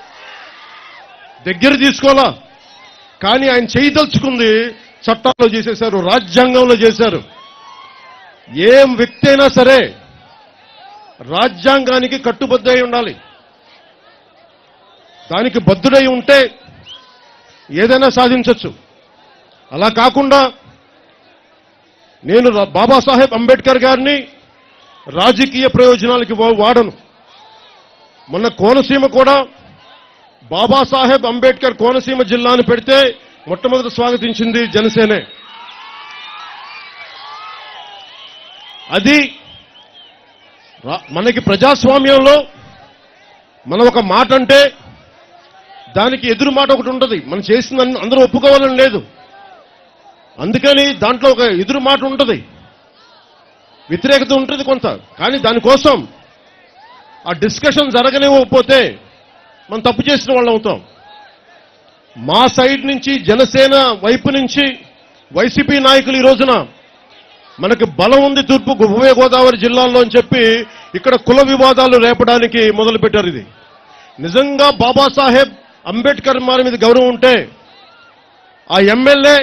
దగ్గర తీసుకోవాలా కానీ ఆయన చేయదలుచుకుంది చట్టాల్లో చేసేశారు రాజ్యాంగంలో చేశారు ఏం వ్యక్తి అయినా సరే రాజ్యాంగానికి కట్టుబద్ధై ఉండాలి దానికి బద్ధుడై ఉంటే ఏదైనా సాధించవచ్చు అలా కాకుండా నేను రా- బాబాసాహెబ్ అంబేద్కర్ గారిని రాజకీయ ప్రయోజనాలకి వా- వాడను మొన్న కోనసీమ కూడా బాబాసాహెబ్ అంబేద్కర్ కోనసీమ జిల్లాను పెడితే మొట్టమొదటి స్వాగతించింది జనసేనే అది రా- మనకి ప్రజాస్వామ్యంలో మనం ఒక మాట అంటే దానికి ఎదురు మాట ఒకటి ఉంటుంది మనం చేసిన అందరూ ఒప్పుకోవాలని లేదు అందుకని దాంట్లో ఒక ఎదురు మాట ఉంటుంది వ్యతిరేకత ఉంటుంది కొంత కానీ దానికోసం ఆ డిస్కషన్ జరగనివ్వకపోతే మనం తప్పు చేసిన వాళ్ళం అవుతాం మా సైడ్ నుంచి జనసేన వైపు నుంచి వైసీపీ నాయకులు ఈ రోజున మనకి బలం ఉంది తూర్పు ఉభయ గోదావరి జిల్లాల్లో అని చెప్పి ఇక్కడ కుల వివాదాలు రేపడానికి మొదలుపెట్టారు ఇది నిజంగా బాబాసాహెబ్ అంబేద్కర్ వారి మీద గౌరవం ఉంటే ఆ ఎమ్మెల్యే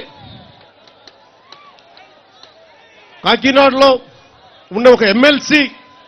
కాకినాడలో ఉన్న ఒక ఎమ్మెల్సీ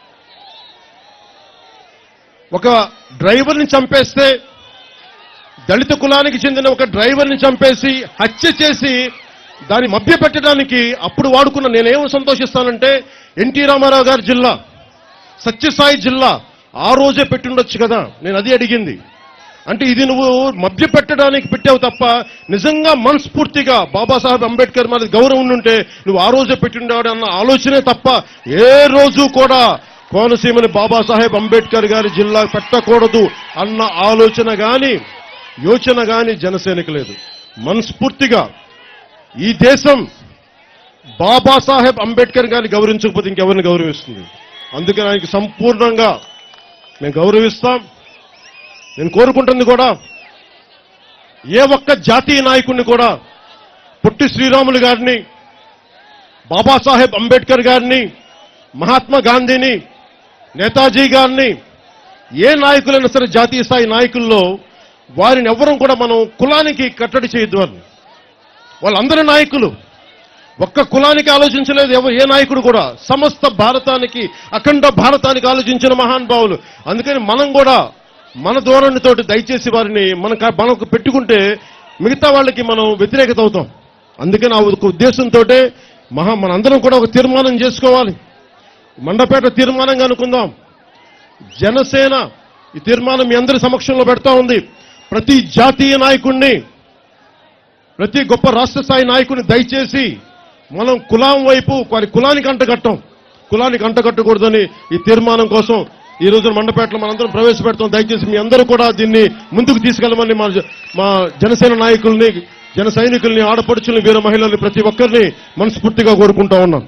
ఒక డ్రైవర్ని చంపేస్తే దళిత కులానికి చెందిన ఒక డ్రైవర్ని చంపేసి హత్య చేసి దాన్ని మభ్యపెట్టడానికి అప్పుడు వాడుకున్న నేనేం సంతోషిస్తానంటే ఎన్టీ రామారావు గారి జిల్లా సత్యసాయి జిల్లా ఆ రోజే పెట్టుండొచ్చు కదా నేను అది అడిగింది అంటే ఇది నువ్వు మభ్య పెట్టడానికి పెట్టావు తప్ప నిజంగా మనస్ఫూర్తిగా బాబాసాహెబ్ అంబేద్కర్ మీద గౌరవం ఉంటే నువ్వు ఆ రోజే పెట్టిండేవాడు అన్న ఆలోచనే తప్ప ఏ రోజు కూడా కోనసీమని బాబాసాహెబ్ అంబేద్కర్ గారి జిల్లా పెట్టకూడదు అన్న ఆలోచన గాని యోచన గాని జనసేనకు లేదు మనస్ఫూర్తిగా ఈ దేశం బాబాసాహెబ్ అంబేద్కర్ గారిని గౌరవించకపోతే ఇంకెవరిని గౌరవిస్తుంది అందుకని ఆయనకి సంపూర్ణంగా మేము గౌరవిస్తాం నేను కోరుకుంటుంది కూడా ఏ ఒక్క జాతీయ నాయకుడిని కూడా పొట్టి శ్రీరాములు గారిని బాబాసాహెబ్ అంబేద్కర్ గారిని మహాత్మా గాంధీని నేతాజీ గారిని ఏ నాయకులైనా సరే జాతీయ స్థాయి నాయకుల్లో వారిని ఎవ్వరం కూడా మనం కులానికి కట్టడి చేయొద్దు అని వాళ్ళందరూ నాయకులు ఒక్క కులానికి ఆలోచించలేదు ఎవరు ఏ నాయకుడు కూడా సమస్త భారతానికి అఖండ భారతానికి ఆలోచించిన మహానుభావులు అందుకని మనం కూడా మన ధోరణితోటి దయచేసి వారిని మన క- మనకు పెట్టుకుంటే మిగతా వాళ్ళకి మనం వ్యతిరేకత అవుతాం అందుకని ఆ ఒక ఉద్దేశంతో మహా మనందరం కూడా ఒక తీర్మానం చేసుకోవాలి మండపేట తీర్మానంగా అనుకుందాం జనసేన ఈ తీర్మానం మీ అందరి సమక్షంలో పెడతా ఉంది ప్రతి జాతీయ నాయకుణ్ణి ప్రతి గొప్ప రాష్ట్ర స్థాయి నాయకుని దయచేసి మనం కులం వైపు వారి కులానికి అంటగట్టం కులానికి అంటగట్టకూడదని ఈ తీర్మానం కోసం ఈ రోజు మండపేటలో మనందరం ప్రవేశపెడతాం దయచేసి మీ అందరూ కూడా దీన్ని ముందుకు తీసుకెళ్ళమని మా జ- మా జనసేన నాయకుల్ని జన సైనికుల్ని ఆడపడుచుల్ని వీర మహిళల్ని ప్రతి ఒక్కరిని మనస్ఫూర్తిగా కోరుకుంటా ఉన్నాం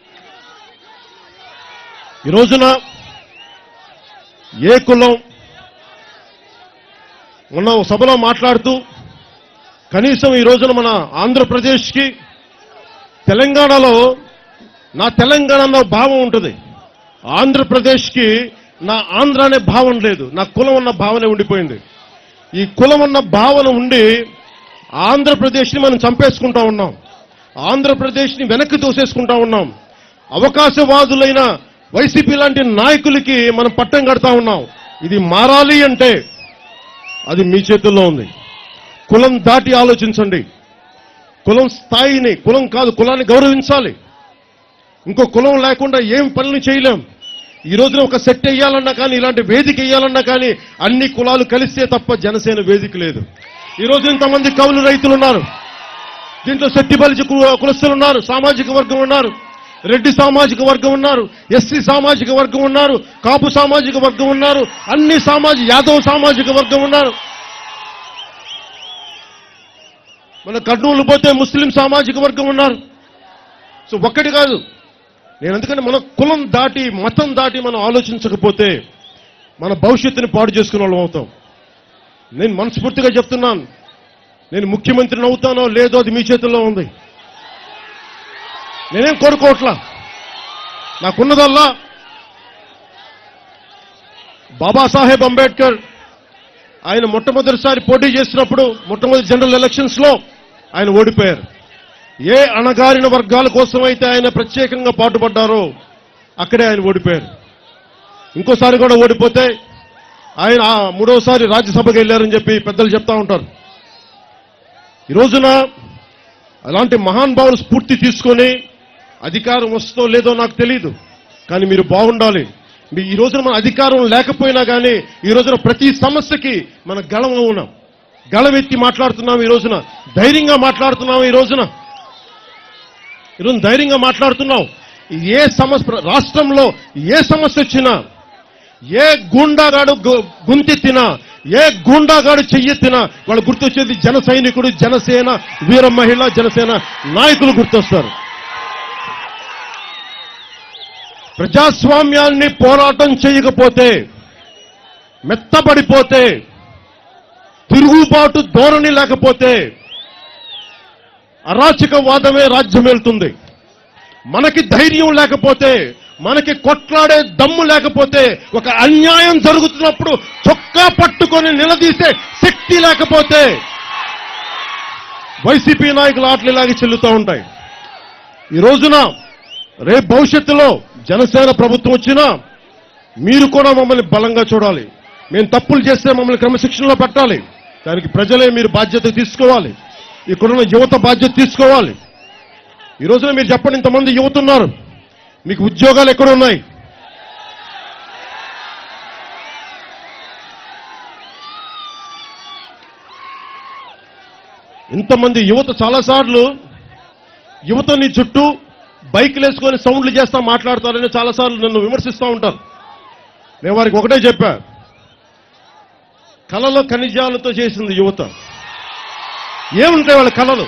ఈ రోజున ఏ కులం మొన్న ఒక సభలో మాట్లాడుతూ కనీసం ఈ రోజున మన ఆంధ్రప్రదేశ్కి తెలంగాణలో నా తెలంగాణ అన్న భావం ఉంటుంది ఆంధ్రప్రదేశ్కి నా ఆంధ్ర అనే భావం లేదు నా కులం అన్న భావనే ఉండిపోయింది ఈ కులం అన్న భావన ఉండి ఆంధ్రప్రదేశ్ని మనం చంపేసుకుంటా ఉన్నాం ఆంధ్రప్రదేశ్ని వెనక్కి తోసేసుకుంటా ఉన్నాం అవకాశవాదులైన వైసీపీ లాంటి నాయకులకి మనం పట్టం కడతా ఉన్నాం ఇది మారాలి అంటే అది మీ చేతుల్లో ఉంది కులం దాటి ఆలోచించండి కులం స్థాయిని కులం కాదు కులాన్ని గౌరవించాలి ఇంకో కులం లేకుండా ఏం పనులు చేయలేం ఈ రోజున ఒక సెట్ వేయాలన్నా కానీ ఇలాంటి వేదిక వేయాలన్నా కానీ అన్ని కులాలు కలిస్తే తప్ప జనసేన వేదిక లేదు ఈ రోజు ఇంతమంది కవులు రైతులు ఉన్నారు దీంట్లో శెట్టి బలిజ కు- కులస్తులు ఉన్నారు సామాజిక వర్గం ఉన్నారు రెడ్డి సామాజిక వర్గం ఉన్నారు ఎస్సీ సామాజిక వర్గం ఉన్నారు కాపు సామాజిక వర్గం ఉన్నారు అన్ని సామాజిక యాదవ్ సామాజిక వర్గం ఉన్నారు మన కర్నూలు పోతే ముస్లిం సామాజిక వర్గం ఉన్నారు సో ఒక్కటి కాదు నేను ఎందుకంటే మన కులం దాటి మతం దాటి మనం ఆలోచించకపోతే మన భవిష్యత్తుని పాడు చేసుకునే వాళ్ళం అవుతాం నేను మనస్ఫూర్తిగా చెప్తున్నాను నేను ముఖ్యమంత్రిని అవుతానో లేదో అది మీ చేతుల్లో ఉంది నేనేం కోరుకోవట్లా నాకున్నదల్లా బాబాసాహెబ్ అంబేద్కర్ ఆయన మొట్టమొదటిసారి పోటీ చేసినప్పుడు మొట్టమొదటి జనరల్ ఎలక్షన్స్ లో ఆయన ఓడిపోయారు ఏ అణగారిన వర్గాల కోసం అయితే ఆయన ప్రత్యేకంగా పాటుపడ్డారో అక్కడే ఆయన ఓడిపోయారు ఇంకోసారి కూడా ఓడిపోతే ఆయన ఆ మూడోసారి రాజ్యసభకి వెళ్ళారని చెప్పి పెద్దలు చెప్తా ఉంటారు ఈ రోజున అలాంటి మహానుభావులు స్ఫూర్తి తీసుకొని అధికారం వస్తుందో లేదో నాకు తెలియదు కానీ మీరు బాగుండాలి మీ ఈ రోజున మన అధికారం లేకపోయినా కానీ ఈ రోజున ప్రతి సమస్యకి మన గళం ఉన్నాం గళమెత్తి మాట్లాడుతున్నాం ఈ రోజున ధైర్యంగా మాట్లాడుతున్నాం ఈ రోజున ఈరోజు ధైర్యంగా మాట్లాడుతున్నాం ఏ సమస్య రాష్ట్రంలో ఏ సమస్య వచ్చినా ఏ గూండాగాడు గు- గుంతెత్తినా ఏ గూండాగాడు చెయ్యెత్తినా వాళ్ళు గుర్తొచ్చేది జన సైనికుడు జనసేన వీర మహిళ జనసేన నాయకులు గుర్తొస్తారు ప్రజాస్వామ్యాన్ని పోరాటం చేయకపోతే మెత్తబడిపోతే తిరుగుబాటు ధోరణి లేకపోతే అరాచకవాదమే రాజ్యం వెళ్తుంది మనకి ధైర్యం లేకపోతే మనకి కొట్లాడే దమ్ము లేకపోతే ఒక అన్యాయం జరుగుతున్నప్పుడు చొక్కా పట్టుకొని నిలదీసే శక్తి లేకపోతే వైసీపీ నాయకులు ఆటలు ఇలాగే చెల్లుతూ ఉంటాయి ఈ రోజున రేపు భవిష్యత్తులో జనసేన ప్రభుత్వం వచ్చినా మీరు కూడా మమ్మల్ని బలంగా చూడాలి మేము తప్పులు చేస్తే మమ్మల్ని క్రమశిక్షణలో పెట్టాలి దానికి ప్రజలే మీరు బాధ్యత తీసుకోవాలి ఇక్కడున్న యువత బాధ్యత తీసుకోవాలి ఈ రోజున మీరు చెప్పండి ఇంతమంది యువత ఉన్నారు మీకు ఉద్యోగాలు ఎక్కడ ఉన్నాయి ఇంతమంది యువత చాలాసార్లు యువత నీ చుట్టూ బైక్లు వేసుకొని సౌండ్లు చేస్తా మాట్లాడతారని చాలాసార్లు నన్ను విమర్శిస్తూ ఉంటారు నేను వారికి ఒకటే చెప్పా కళలో ఖనిజాలతో చేసింది యువత ఏముంటాయి వాళ్ళ కళలు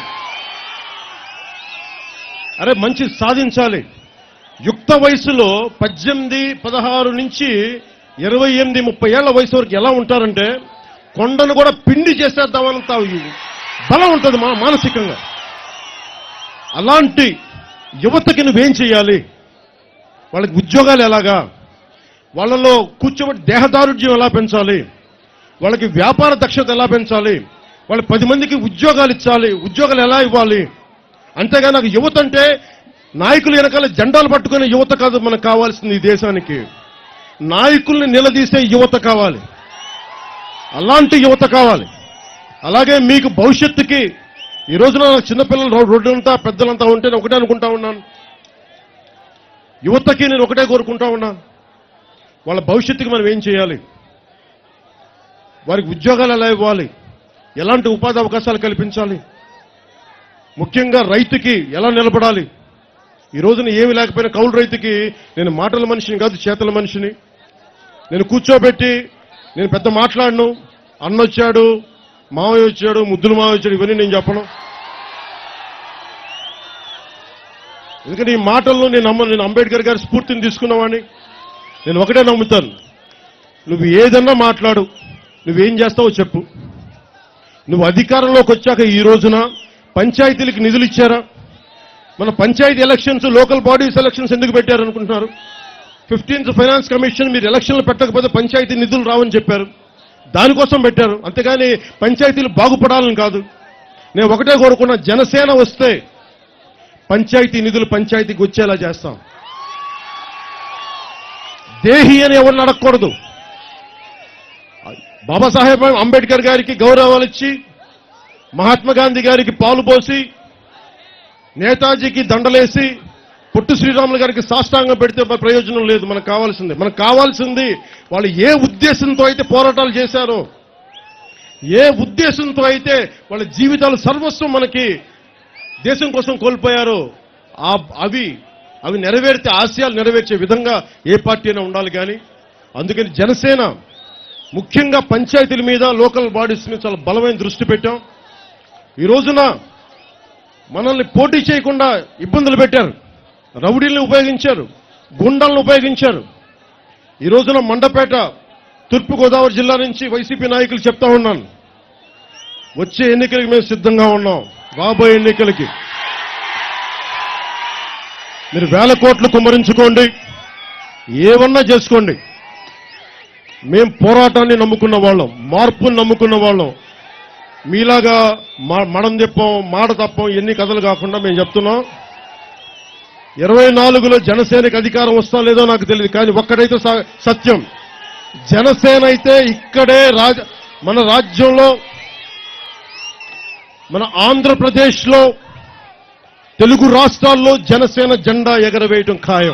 అరే మంచి సాధించాలి యుక్త వయసులో పద్దెనిమిది పదహారు నుంచి ఇరవై ఎనిమిది ముప్పై ఏళ్ల వయసు వరకు ఎలా ఉంటారంటే కొండను కూడా పిండి చేసేద్దామనంత బలం ఉంటుంది మా మానసికంగా అలాంటి యువతకి నువ్వేం చేయాలి వాళ్ళకి ఉద్యోగాలు ఎలాగా వాళ్ళలో కూర్చోబెట్టి దేహదారుఢ్యం ఎలా పెంచాలి వాళ్ళకి వ్యాపార దక్షత ఎలా పెంచాలి వాళ్ళ పది మందికి ఉద్యోగాలు ఇచ్చాలి ఉద్యోగాలు ఎలా ఇవ్వాలి అంతేగా నాకు యువత అంటే నాయకులు వెనకాల జెండాలు పట్టుకునే యువత కాదు మనకు కావాల్సింది ఈ దేశానికి నాయకుల్ని నిలదీసే యువత కావాలి అలాంటి యువత కావాలి అలాగే మీకు భవిష్యత్తుకి ఈ రోజున నాకు చిన్నపిల్లలు రో- రోడ్డంతా పెద్దలంతా ఉంటే నేను ఒకటే అనుకుంటా ఉన్నాను యువతకి నేను ఒకటే కోరుకుంటా ఉన్నాను వాళ్ళ భవిష్యత్తుకి మనం ఏం చేయాలి వారికి ఉద్యోగాలు ఎలా ఇవ్వాలి ఎలాంటి ఉపాధి అవకాశాలు కల్పించాలి ముఖ్యంగా రైతుకి ఎలా నిలబడాలి ఈ రోజున ఏమి లేకపోయినా కౌలు రైతుకి నేను మాటల మనిషిని కాదు చేతల మనిషిని నేను కూర్చోబెట్టి నేను పెద్ద మాట్లాడను అన్నొచ్చాడు మావయ్య వచ్చాడు ముద్దులు మావయ్య వచ్చాడు ఇవన్నీ నేను చెప్పను ఎందుకంటే ఈ మాటల్లో నేను నమ్మ నేను అంబేద్కర్ గారి స్ఫూర్తిని తీసుకున్నవాడిని నేను ఒకటే నమ్ముతాను నువ్వు ఏదన్నా మాట్లాడు నువ్వేం చేస్తావో చెప్పు నువ్వు అధికారంలోకి వచ్చాక ఈ రోజున పంచాయతీలకు నిధులు ఇచ్చారా మన panchayat elections local bodies elections ఎందుకు పెట్టారు అనుకుంటున్నారు ఫిఫ్టీన్త్ ఫైనాన్స్ కమిషన్ మీరు ఎలక్షన్లు పెట్టకపోతే పంచాయతీ నిధులు రావని చెప్పారు దానికోసం పెట్టారు అంతేగాని పంచాయతీలు బాగుపడాలని కాదు నేను ఒకటే కోరుకున్నా జనసేన వస్తే పంచాయతీ నిధులు పంచాయతీకి వచ్చేలా చేస్తాం దేహి అని ఎవరిని అడగకూడదు బాబాసాహెబ్ అంబేద్కర్ గారికి గౌరవాలు ఇచ్చి మహాత్మా గాంధీ గారికి పాలు పోసి నేతాజీకి దండలేసి పొట్టు శ్రీరాములు గారికి సాష్టాంగం పెడితే మన ప్రయోజనం లేదు మనకు కావాల్సింది మనకు కావాల్సింది వాళ్ళు ఏ ఉద్దేశంతో అయితే పోరాటాలు చేశారో ఏ ఉద్దేశంతో అయితే వాళ్ళ జీవితాలు సర్వస్వం మనకి దేశం కోసం కోల్పోయారో ఆ అవి అవి నెరవేర్తే ఆశయాలు నెరవేర్చే విధంగా ఏ పార్టీ అయినా ఉండాలి కానీ అందుకని జనసేన ముఖ్యంగా పంచాయతీల మీద లోకల్ బాడీస్ మీద చాలా బలమైన దృష్టి పెట్టాం ఈ రోజున మనల్ని పోటీ చేయకుండా ఇబ్బందులు పెట్టారు రౌడీల్ని ఉపయోగించారు గుండాలను ఉపయోగించారు ఈ రోజున మండపేట తూర్పుగోదావరి జిల్లా నుంచి వైసీపీ నాయకులు చెప్తా ఉన్నాను వచ్చే ఎన్నికలకి మేము సిద్ధంగా ఉన్నాం రాబోయే ఎన్నికలకి మీరు వేల కోట్లు కుమ్మరించుకోండి ఏమన్నా చేసుకోండి మేం పోరాటాన్ని నమ్ముకున్న వాళ్ళం మార్పుని నమ్ముకున్న వాళ్ళం మీలాగా మా- మడం తిప్పం మాట తప్పం ఎన్ని కథలు కాకుండా మేము చెప్తున్నాం ఇరవై నాలుగులో జనసేనకి అధికారం వస్తా లేదో నాకు తెలియదు కానీ ఒక్కడైతే స- సత్యం జనసేన అయితే ఇక్కడే రాజ మన రాజ్యంలో మన ఆంధ్రప్రదేశ్లో తెలుగు రాష్ట్రాల్లో జనసేన జెండా ఎగరవేయటం ఖాయం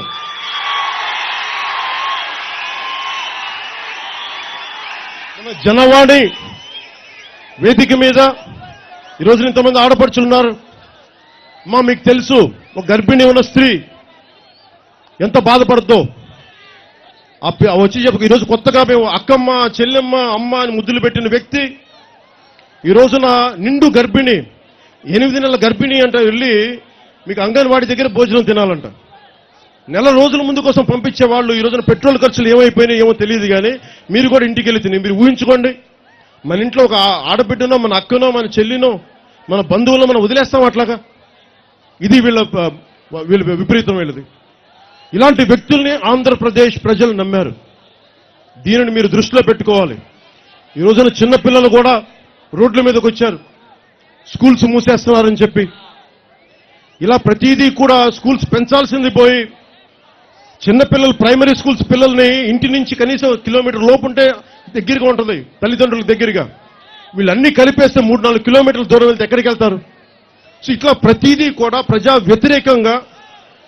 మన జనవాణి వేదిక మీద ఈరోజు ఇంతమంది ఆడపడుచులు ఉన్నారు అమ్మా మీకు తెలుసు ఒక గర్భిణి ఉన్న స్త్రీ ఎంత బాధపడుతుందో ఆ పి- ఆ వచ్చి చెప్పు ఈరోజు కొత్తగా మేము అక్కమ్మ చెల్లెమ్మ అమ్మ అని ముద్దులు పెట్టిన వ్యక్తి ఈ రోజున నిండు గర్భిణి ఎనిమిది నెలల గర్భిణి అంట వెళ్ళి మీకు అంగన్వాడీ దగ్గర భోజనం తినాలంట నెల రోజుల ముందు కోసం పంపించే వాళ్ళు ఈ రోజున పెట్రోల్ ఖర్చులు ఏమైపోయినాయి ఏమో తెలియదు కానీ మీరు కూడా ఇంటికి వెళ్ళి తిని మీరు ఊహించుకోండి మన ఇంట్లో ఒక ఆ- ఆడబిడ్డనో మన అక్కనో మన చెల్లినో మన బంధువులను మనం వదిలేస్తాం అట్లాగా ఇది వీళ్ళ ప- వీళ్ళ విపరీతం వీళ్ళది ఇలాంటి వ్యక్తుల్ని ఆంధ్రప్రదేశ్ ప్రజలు నమ్మారు దీనిని మీరు దృష్టిలో పెట్టుకోవాలి ఈ రోజున చిన్న పిల్లలు కూడా రోడ్ల మీదకి వచ్చారు స్కూల్స్ మూసేస్తున్నారని చెప్పి ఇలా ప్రతిదీ కూడా స్కూల్స్ పెంచాల్సింది పోయి చిన్నపిల్లలు ప్రైమరీ స్కూల్స్ పిల్లల్ని ఇంటి నుంచి కనీసం కిలోమీటర్ లోపు ఉంటే దగ్గరగా ఉంటుంది తల్లిదండ్రులకు దగ్గరగా వీళ్ళన్నీ కలిపేస్తే మూడు నాలుగు కిలోమీటర్ల దూరం వెళ్తే ఎక్కడికి వెళ్తారు సో ఇట్లా ప్రతిదీ కూడా ప్రజా వ్యతిరేకంగా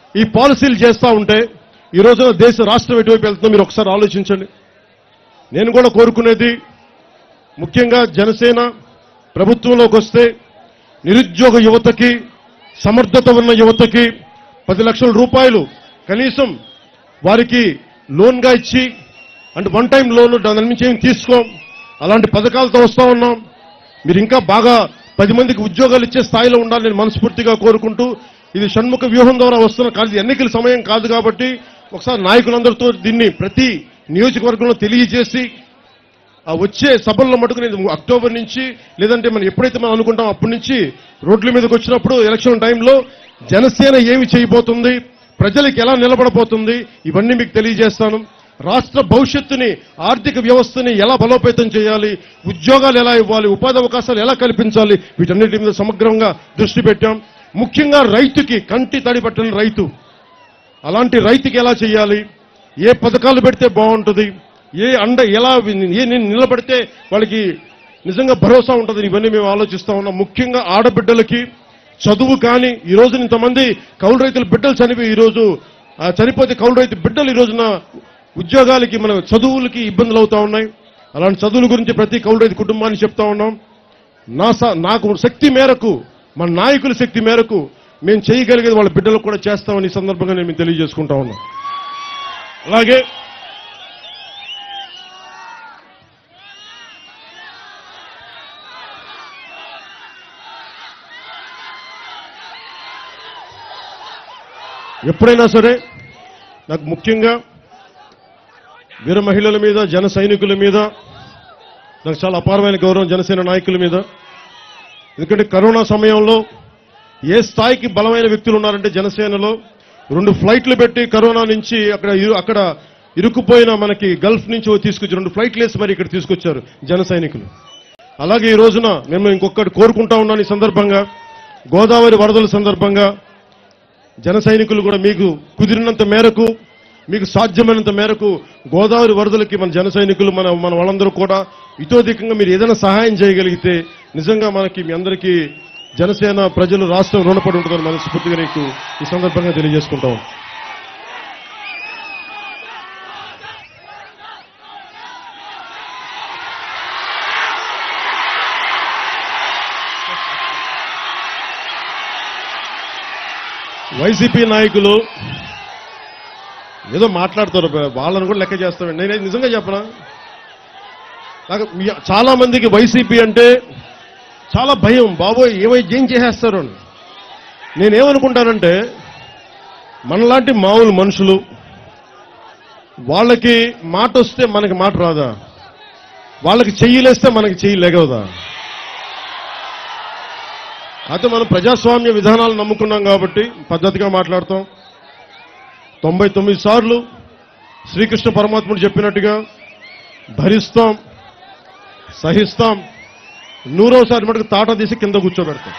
ఈ పాలసీలు చేస్తూ ఉంటే ఈ రోజున దేశ రాష్ట్రం ఎటువైపు వెళ్తుందో మీరు ఒకసారి ఆలోచించండి నేను కూడా కోరుకునేది ముఖ్యంగా జనసేన ప్రభుత్వంలోకి వస్తే నిరుద్యోగ యువతకి సమర్థత ఉన్న యువతకి పది లక్షల రూపాయలు కనీసం వారికి లోన్గా ఇచ్చి అంటే వన్ టైం లోన్ దాని నుంచి ఏం తీసుకోం అలాంటి పథకాలతో వస్తా ఉన్నాం మీరు ఇంకా బాగా పది మందికి ఉద్యోగాలు ఇచ్చే స్థాయిలో ఉండాలని నేను మనస్ఫూర్తిగా కోరుకుంటూ ఇది షణ్ముఖ వ్యూహం ద్వారా వస్తున్న కాదు ఇది ఎన్నికల సమయం కాదు కాబట్టి ఒకసారి నాయకులందరితో దీన్ని ప్రతి నియోజకవర్గంలో తెలియజేసి ఆ వచ్చే సభల్లో మటుకు నేను అక్టోబర్ నుంచి లేదంటే మనం ఎప్పుడైతే మనం అనుకుంటాం అప్పటి నుంచి రోడ్ల మీదకి వచ్చినప్పుడు ఎలక్షన్ టైంలో జనసేన ఏమి చేయబోతుంది ప్రజలకు ఎలా నిలబడబోతుంది ఇవన్నీ మీకు తెలియజేస్తాను రాష్ట్ర భవిష్యత్తుని ఆర్థిక వ్యవస్థని ఎలా బలోపేతం చేయాలి ఉద్యోగాలు ఎలా ఇవ్వాలి ఉపాధి అవకాశాలు ఎలా కల్పించాలి వీటన్నిటి మీద సమగ్రంగా దృష్టి పెట్టాం ముఖ్యంగా రైతుకి కంటి తడి పట్టని రైతు అలాంటి రైతుకి ఎలా చేయాలి ఏ పథకాలు పెడితే బాగుంటుంది ఏ అండ ఎలా ఏ ని- నిలబడితే వాళ్ళకి నిజంగా భరోసా ఉంటుంది ఇవన్నీ మేము ఆలోచిస్తా ఉన్నాం ముఖ్యంగా ఆడబిడ్డలకి చదువు కానీ ఈ రోజు ఇంతమంది కౌలు రైతుల బిడ్డలు చనిపోయి ఈ రోజు ఆ, చనిపోతే కౌలు రైతు బిడ్డలు ఈ రోజున ఉద్యోగాలకి మన చదువులకి ఇబ్బందులు అవుతా ఉన్నాయి అలాంటి చదువుల గురించి ప్రతి కౌలు రైతు కుటుంబాన్ని చెప్తా ఉన్నాం నా స- నాకు శక్తి మేరకు మన నాయకుల శక్తి మేరకు మేము చేయగలిగేది వాళ్ళ బిడ్డలకు కూడా చేస్తామని ఈ సందర్భంగా నేను మీకు తెలియజేసుకుంటా ఉన్నా అలాగే ఎప్పుడైనా సరే నాకు ముఖ్యంగా వీర మహిళల మీద జన సైనికుల మీద నాకు చాలా అపారమైన గౌరవం జనసేన నాయకుల మీద ఎందుకంటే కరోనా సమయంలో ఏ స్థాయికి బలమైన వ్యక్తులు ఉన్నారంటే జనసేనలో రెండు ఫ్లైట్లు పెట్టి కరోనా నుంచి అక్కడ ఇరు- అక్కడ ఇరుక్కుపోయిన మనకి గల్ఫ్ నుంచి తీసుకొచ్చి రెండు ఫ్లైట్లు వేసి మరి ఇక్కడ తీసుకొచ్చారు జన సైనికులు అలాగే ఈ రోజున మేము ఇంకొకటి కోరుకుంటా ఉన్నాను ఈ సందర్భంగా గోదావరి వరదల సందర్భంగా జన సైనికులు కూడా మీకు కుదిరినంత మేరకు మీకు సాధ్యమైనంత మేరకు గోదావరి వరదలకి మన జన సైనికులు మన మన వాళ్ళందరూ కూడా ఇతోధికంగా మీరు ఏదైనా సహాయం చేయగలిగితే నిజంగా మనకి మీ అందరికీ జనసేన ప్రజలు రాష్ట్రం రుణపడి ఉంటుందని మనస్ఫూర్తిగా నీకు ఈ సందర్భంగా తెలియజేసుకుంటాం వైసీపీ నాయకులు ఏదో మాట్లాడతారు వాళ్ళని కూడా లెక్క చేస్తామండి నేనే నిజంగా చెప్పనా నాకు మీ- చాలా మందికి వైసీపీ అంటే చాలా భయం బాబోయ్ ఏమై ఏం చేసేస్తారు అని నేనేమనుకుంటానంటే మనలాంటి మామూలు మనుషులు వాళ్ళకి మాట వస్తే మనకి మాట రాదా వాళ్ళకి చెయ్యలేస్తే మనకి చెయ్యి లేగవదా అయితే మనం ప్రజాస్వామ్య విధానాలు నమ్ముకున్నాం కాబట్టి పద్ధతిగా మాట్లాడతాం తొంభై తొమ్మిది సార్లు శ్రీకృష్ణ పరమాత్ముడు చెప్పినట్టుగా భరిస్తాం సహిస్తాం నూరోసారి మటుకు తాట తీసి కింద కూర్చోబెడతాం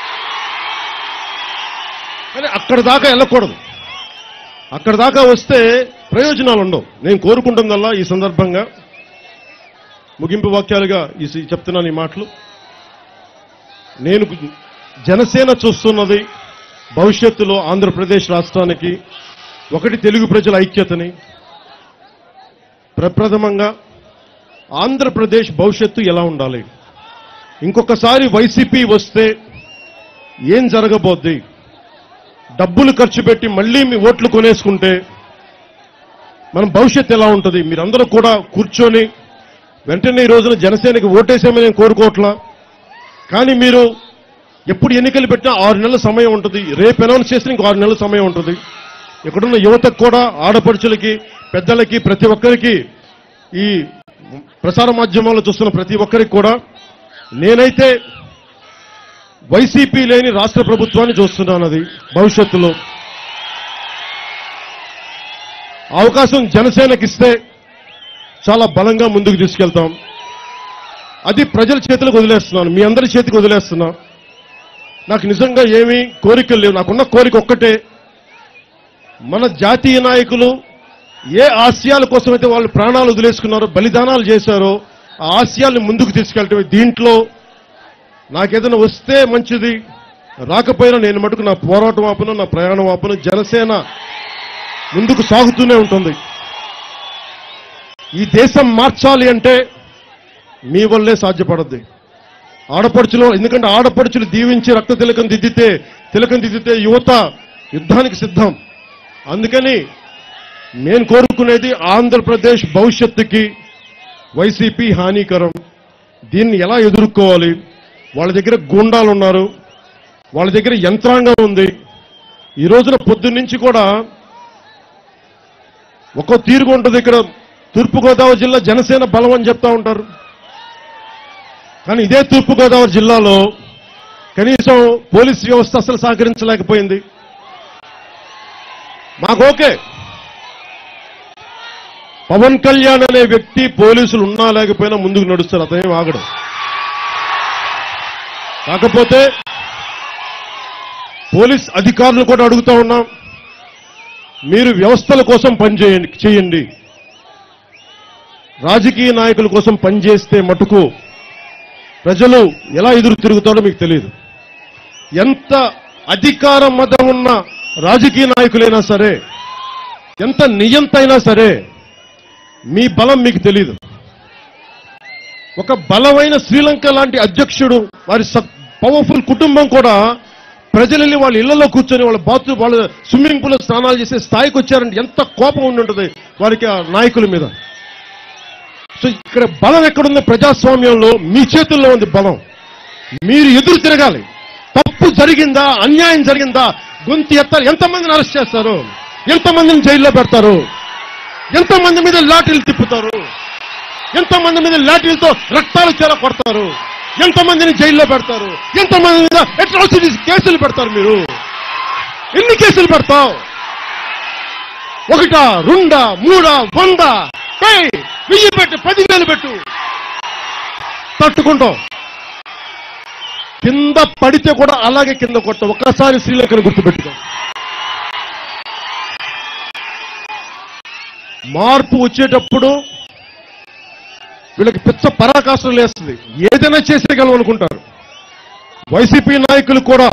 కానీ అక్కడ దాకా వెళ్ళకూడదు అక్కడ దాకా వస్తే ప్రయోజనాలు ఉండవు నేను కోరుకుంటుందల్లా ఈ సందర్భంగా ముగింపు వాక్యాలుగా ఈ చెప్తున్నాను ఈ మాటలు నేను జనసేన చూస్తున్నది భవిష్యత్తులో ఆంధ్రప్రదేశ్ రాష్ట్రానికి ఒకటి తెలుగు ప్రజల ఐక్యతని ప్రప్రథమంగా ఆంధ్రప్రదేశ్ భవిష్యత్తు ఎలా ఉండాలి ఇంకొకసారి వైసీపీ వస్తే ఏం జరగబోద్ది డబ్బులు ఖర్చు పెట్టి మళ్ళీ మీ ఓట్లు కొనేసుకుంటే మన భవిష్యత్తు ఎలా ఉంటుంది మీరందరూ కూడా కూర్చొని వెంటనే ఈ రోజున జనసేనకి ఓటేసామని నేను కోరుకోవట్లా కానీ మీరు ఎప్పుడు ఎన్నికలు పెట్టినా ఆరు నెలల సమయం ఉంటుంది రేపు అనౌన్స్ చేసిన ఇంకో ఆరు నెలల సమయం ఉంటుంది ఇక్కడున్న యువతకు కూడా ఆడపడుచులకి పెద్దలకి ప్రతి ఒక్కరికి ఈ ప్రసార మాధ్యమాల్లో చూస్తున్న ప్రతి ఒక్కరికి కూడా నేనైతే వైసీపీ లేని రాష్ట్ర ప్రభుత్వాన్ని చూస్తున్నాను అది భవిష్యత్తులో అవకాశం జనసేనకి ఇస్తే చాలా బలంగా ముందుకు తీసుకెళ్తాం అది ప్రజల చేతులకు వదిలేస్తున్నాను మీ అందరి చేతికి వదిలేస్తున్నా నాకు నిజంగా ఏమీ కోరికలు లేవు నాకున్న కోరిక ఒక్కటే మన జాతీయ నాయకులు ఏ ఆశయాల కోసమైతే వాళ్ళు ప్రాణాలు వదిలేసుకున్నారో బలిదానాలు చేశారో ఆ ఆశయాల్ని ముందుకు తీసుకెళ్ళటమే దీంట్లో నాకేదైనా వస్తే మంచిది రాకపోయినా నేను మటుకు నా పోరాటం ఆపను నా ప్రయాణం ఆపను జనసేన ముందుకు సాగుతూనే ఉంటుంది ఈ దేశం మార్చాలి అంటే మీ వల్లే సాధ్యపడద్ది ఆడపడుచులు ఎందుకంటే ఆడపడుచులు దీవించి రక్త తిలకం దిద్దితే తిలకం దిద్దితే యువత యుద్ధానికి సిద్ధం అందుకని నేను కోరుకునేది ఆంధ్రప్రదేశ్ భవిష్యత్తుకి వైసీపీ హానికరం దీన్ని ఎలా ఎదుర్కోవాలి వాళ్ళ దగ్గర గూండాలు ఉన్నారు వాళ్ళ దగ్గర యంత్రాంగం ఉంది ఈ రోజున పొద్దున్నుంచి కూడా ఒక్కో తీరుగా ఉంటుంది ఇక్కడ తూర్పుగోదావరి జిల్లా జనసేన బలం అని చెప్తా ఉంటారు కానీ ఇదే తూర్పుగోదావరి జిల్లాలో కనీసం పోలీస్ వ్యవస్థ అసలు సహకరించలేకపోయింది మాకు ఓకే పవన్ కళ్యాణ్ అనే వ్యక్తి పోలీసులు ఉన్నా లేకపోయినా ముందుకు నడుస్తారు అతనేం ఆగడు కాకపోతే పోలీస్ అధికారులు కూడా అడుగుతా ఉన్నాం మీరు వ్యవస్థల కోసం పనిచేయండి చేయండి రాజకీయ నాయకుల కోసం పనిచేస్తే మటుకు ప్రజలు ఎలా ఎదురు తిరుగుతాడో మీకు తెలియదు ఎంత అధికార మతం ఉన్న రాజకీయ నాయకులైనా సరే ఎంత నియంతైనా సరే మీ బలం మీకు తెలియదు ఒక బలమైన శ్రీలంక లాంటి అధ్యక్షుడు వారి పవర్ఫుల్ కుటుంబం కూడా ప్రజలని వాళ్ళ ఇళ్లలో కూర్చొని వాళ్ళ బాతు వాళ్ళ స్విమ్మింగ్ పూల్ స్నానాలు చేసే స్థాయికి వచ్చారంటే ఎంత కోపం ఉండి ఉంటుంది వారికి ఆ నాయకుల మీద సో ఇక్కడ బలం ఎక్కడుంది ప్రజాస్వామ్యంలో మీ చేతుల్లో ఉంది బలం మీరు ఎదురు తిరగాలి తప్పు జరిగిందా అన్యాయం జరిగిందా గొంతు ఎత్తాలి ఎంతమందిని అరెస్ట్ చేస్తారు ఎంతమందిని జైల్లో పెడతారు ఎంతమంది మీద లాఠీలు తిప్పుతారు ఎంతమంది మీద లాఠీలతో రక్తాలు చేర కొడతారు ఎంతమందిని జైల్లో పెడతారు ఎంతమంది మీద అట్రాసిటీస్ కేసులు పెడతారు మీరు ఎన్ని కేసులు పెడతావు ఒకటా రెండా మూడా వంద ఏయ్, వెయ్యి పెట్టు పదివేలు పెట్టు తట్టుకుంటాం కింద పడితే కూడా అలాగే కింద కొట్టాం ఒక్కసారి శ్రీలంకను గుర్తుపెట్టుకో మార్పు వచ్చేటప్పుడు వీళ్ళకి పిచ్చ పరాకాశం లేస్తుంది ఏదైనా చేసేయగలం అనుకుంటారు వైసీపీ నాయకులు కూడా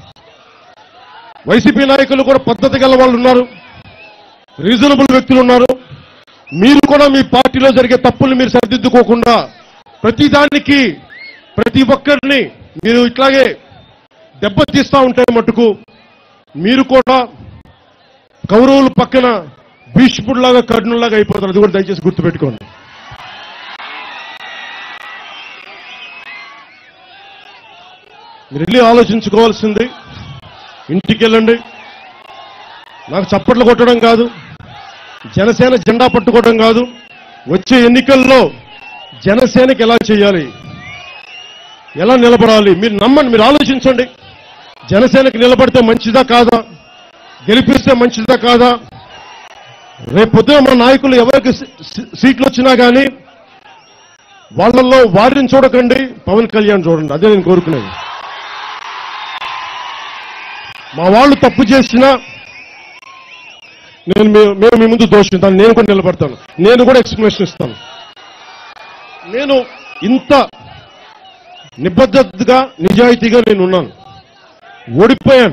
వైసీపీ నాయకులు కూడా పద్ధతి గల వాళ్ళు ఉన్నారు రీజనబుల్ వ్యక్తులు ఉన్నారు మీరు కూడా మీ పార్టీలో జరిగే తప్పుల్ని మీరు సరిదిద్దుకోకుండా ప్రతిదానికి ప్రతి ఒక్కరిని మీరు ఇట్లాగే దెబ్బతీస్తా ఉంటే మటుకు మీరు కూడా కౌరవులు పక్కన భీష్ముడిలాగా కర్ణుల్లాగా అయిపోతారు అది కూడా దయచేసి గుర్తుపెట్టుకోండి మీరు వెళ్ళి ఆలోచించుకోవాల్సింది ఇంటికి వెళ్ళండి నాకు చప్పట్లు కొట్టడం కాదు జనసేన జెండా పట్టుకోవడం కాదు వచ్చే ఎన్నికల్లో జనసేనకి ఎలా చేయాలి ఎలా నిలబడాలి మీరు నమ్మండి మీరు ఆలోచించండి జనసేనకి నిలబడితే మంచిదా కాదా గెలిపిస్తే మంచిదా కాదా రేపు పొద్దున మన నాయకులు ఎవరికి సీ- సీ- సీట్లు వచ్చినా కానీ వాళ్ళల్లో వారిని చూడకండి పవన్ కళ్యాణ్ చూడండి అదే నేను కోరుకునేది మా వాళ్ళు తప్పు చేసినా నేను మీ- మేము మీ ముందు దోషిస్తాను నేను కూడా నిలబడతాను నేను కూడా ఎక్స్ప్లెనేషన్ ఇస్తాను నేను ఇంత నిబద్ధతగా నిజాయితీగా నేను ఉన్నాను ఓడిపోయాను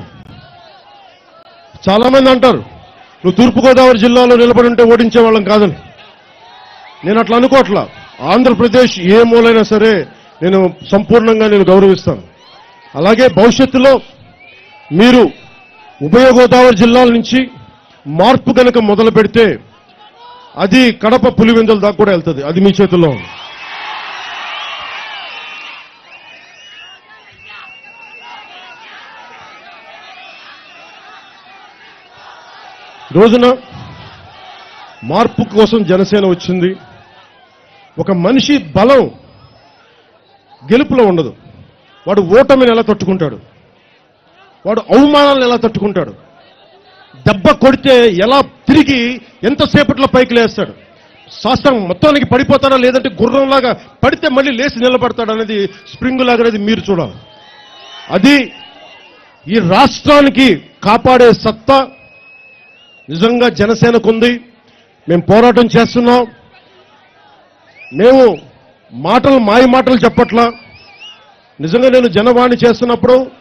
చాలా మంది అంటారు నువ్వు తూర్పుగోదావరి జిల్లాలో నిలబడి ఉంటే ఓడించే వాళ్ళం కాదని నేను అట్లా అనుకోవట్లా ఆంధ్రప్రదేశ్ ఏ మూలైనా సరే నేను సంపూర్ణంగా నేను గౌరవిస్తాను అలాగే భవిష్యత్తులో మీరు ఉభయ గోదావరి జిల్లాల నుంచి మార్పు కనుక మొదలు పెడితే అది కడప పులివెందుల దాకా కూడా వెళ్తుంది అది మీ చేతుల్లో ఉంది రోజున మార్పు కోసం జనసేన వచ్చింది ఒక మనిషి బలం గెలుపులో ఉండదు వాడు ఓటమిని ఎలా తట్టుకుంటాడు వాడు అవమానాలను ఎలా తట్టుకుంటాడు దెబ్బ కొడితే ఎలా తిరిగి ఎంతసేపట్లో పైకి లేస్తాడు శాస్త్రం మొత్తానికి పడిపోతాడా లేదంటే గుర్రంలాగా పడితే మళ్ళీ లేచి నిలబడతాడు అనేది స్ప్రింగ్ లాగా అనేది మీరు చూడాలి అది ఈ రాష్ట్రానికి కాపాడే సత్తా నిజంగా జనసేనకు ఉంది మేము పోరాటం చేస్తున్నాం మేము మాటలు మాయ మాటలు చెప్పట్లా నిజంగా నేను జనవాణి చేస్తున్నప్పుడు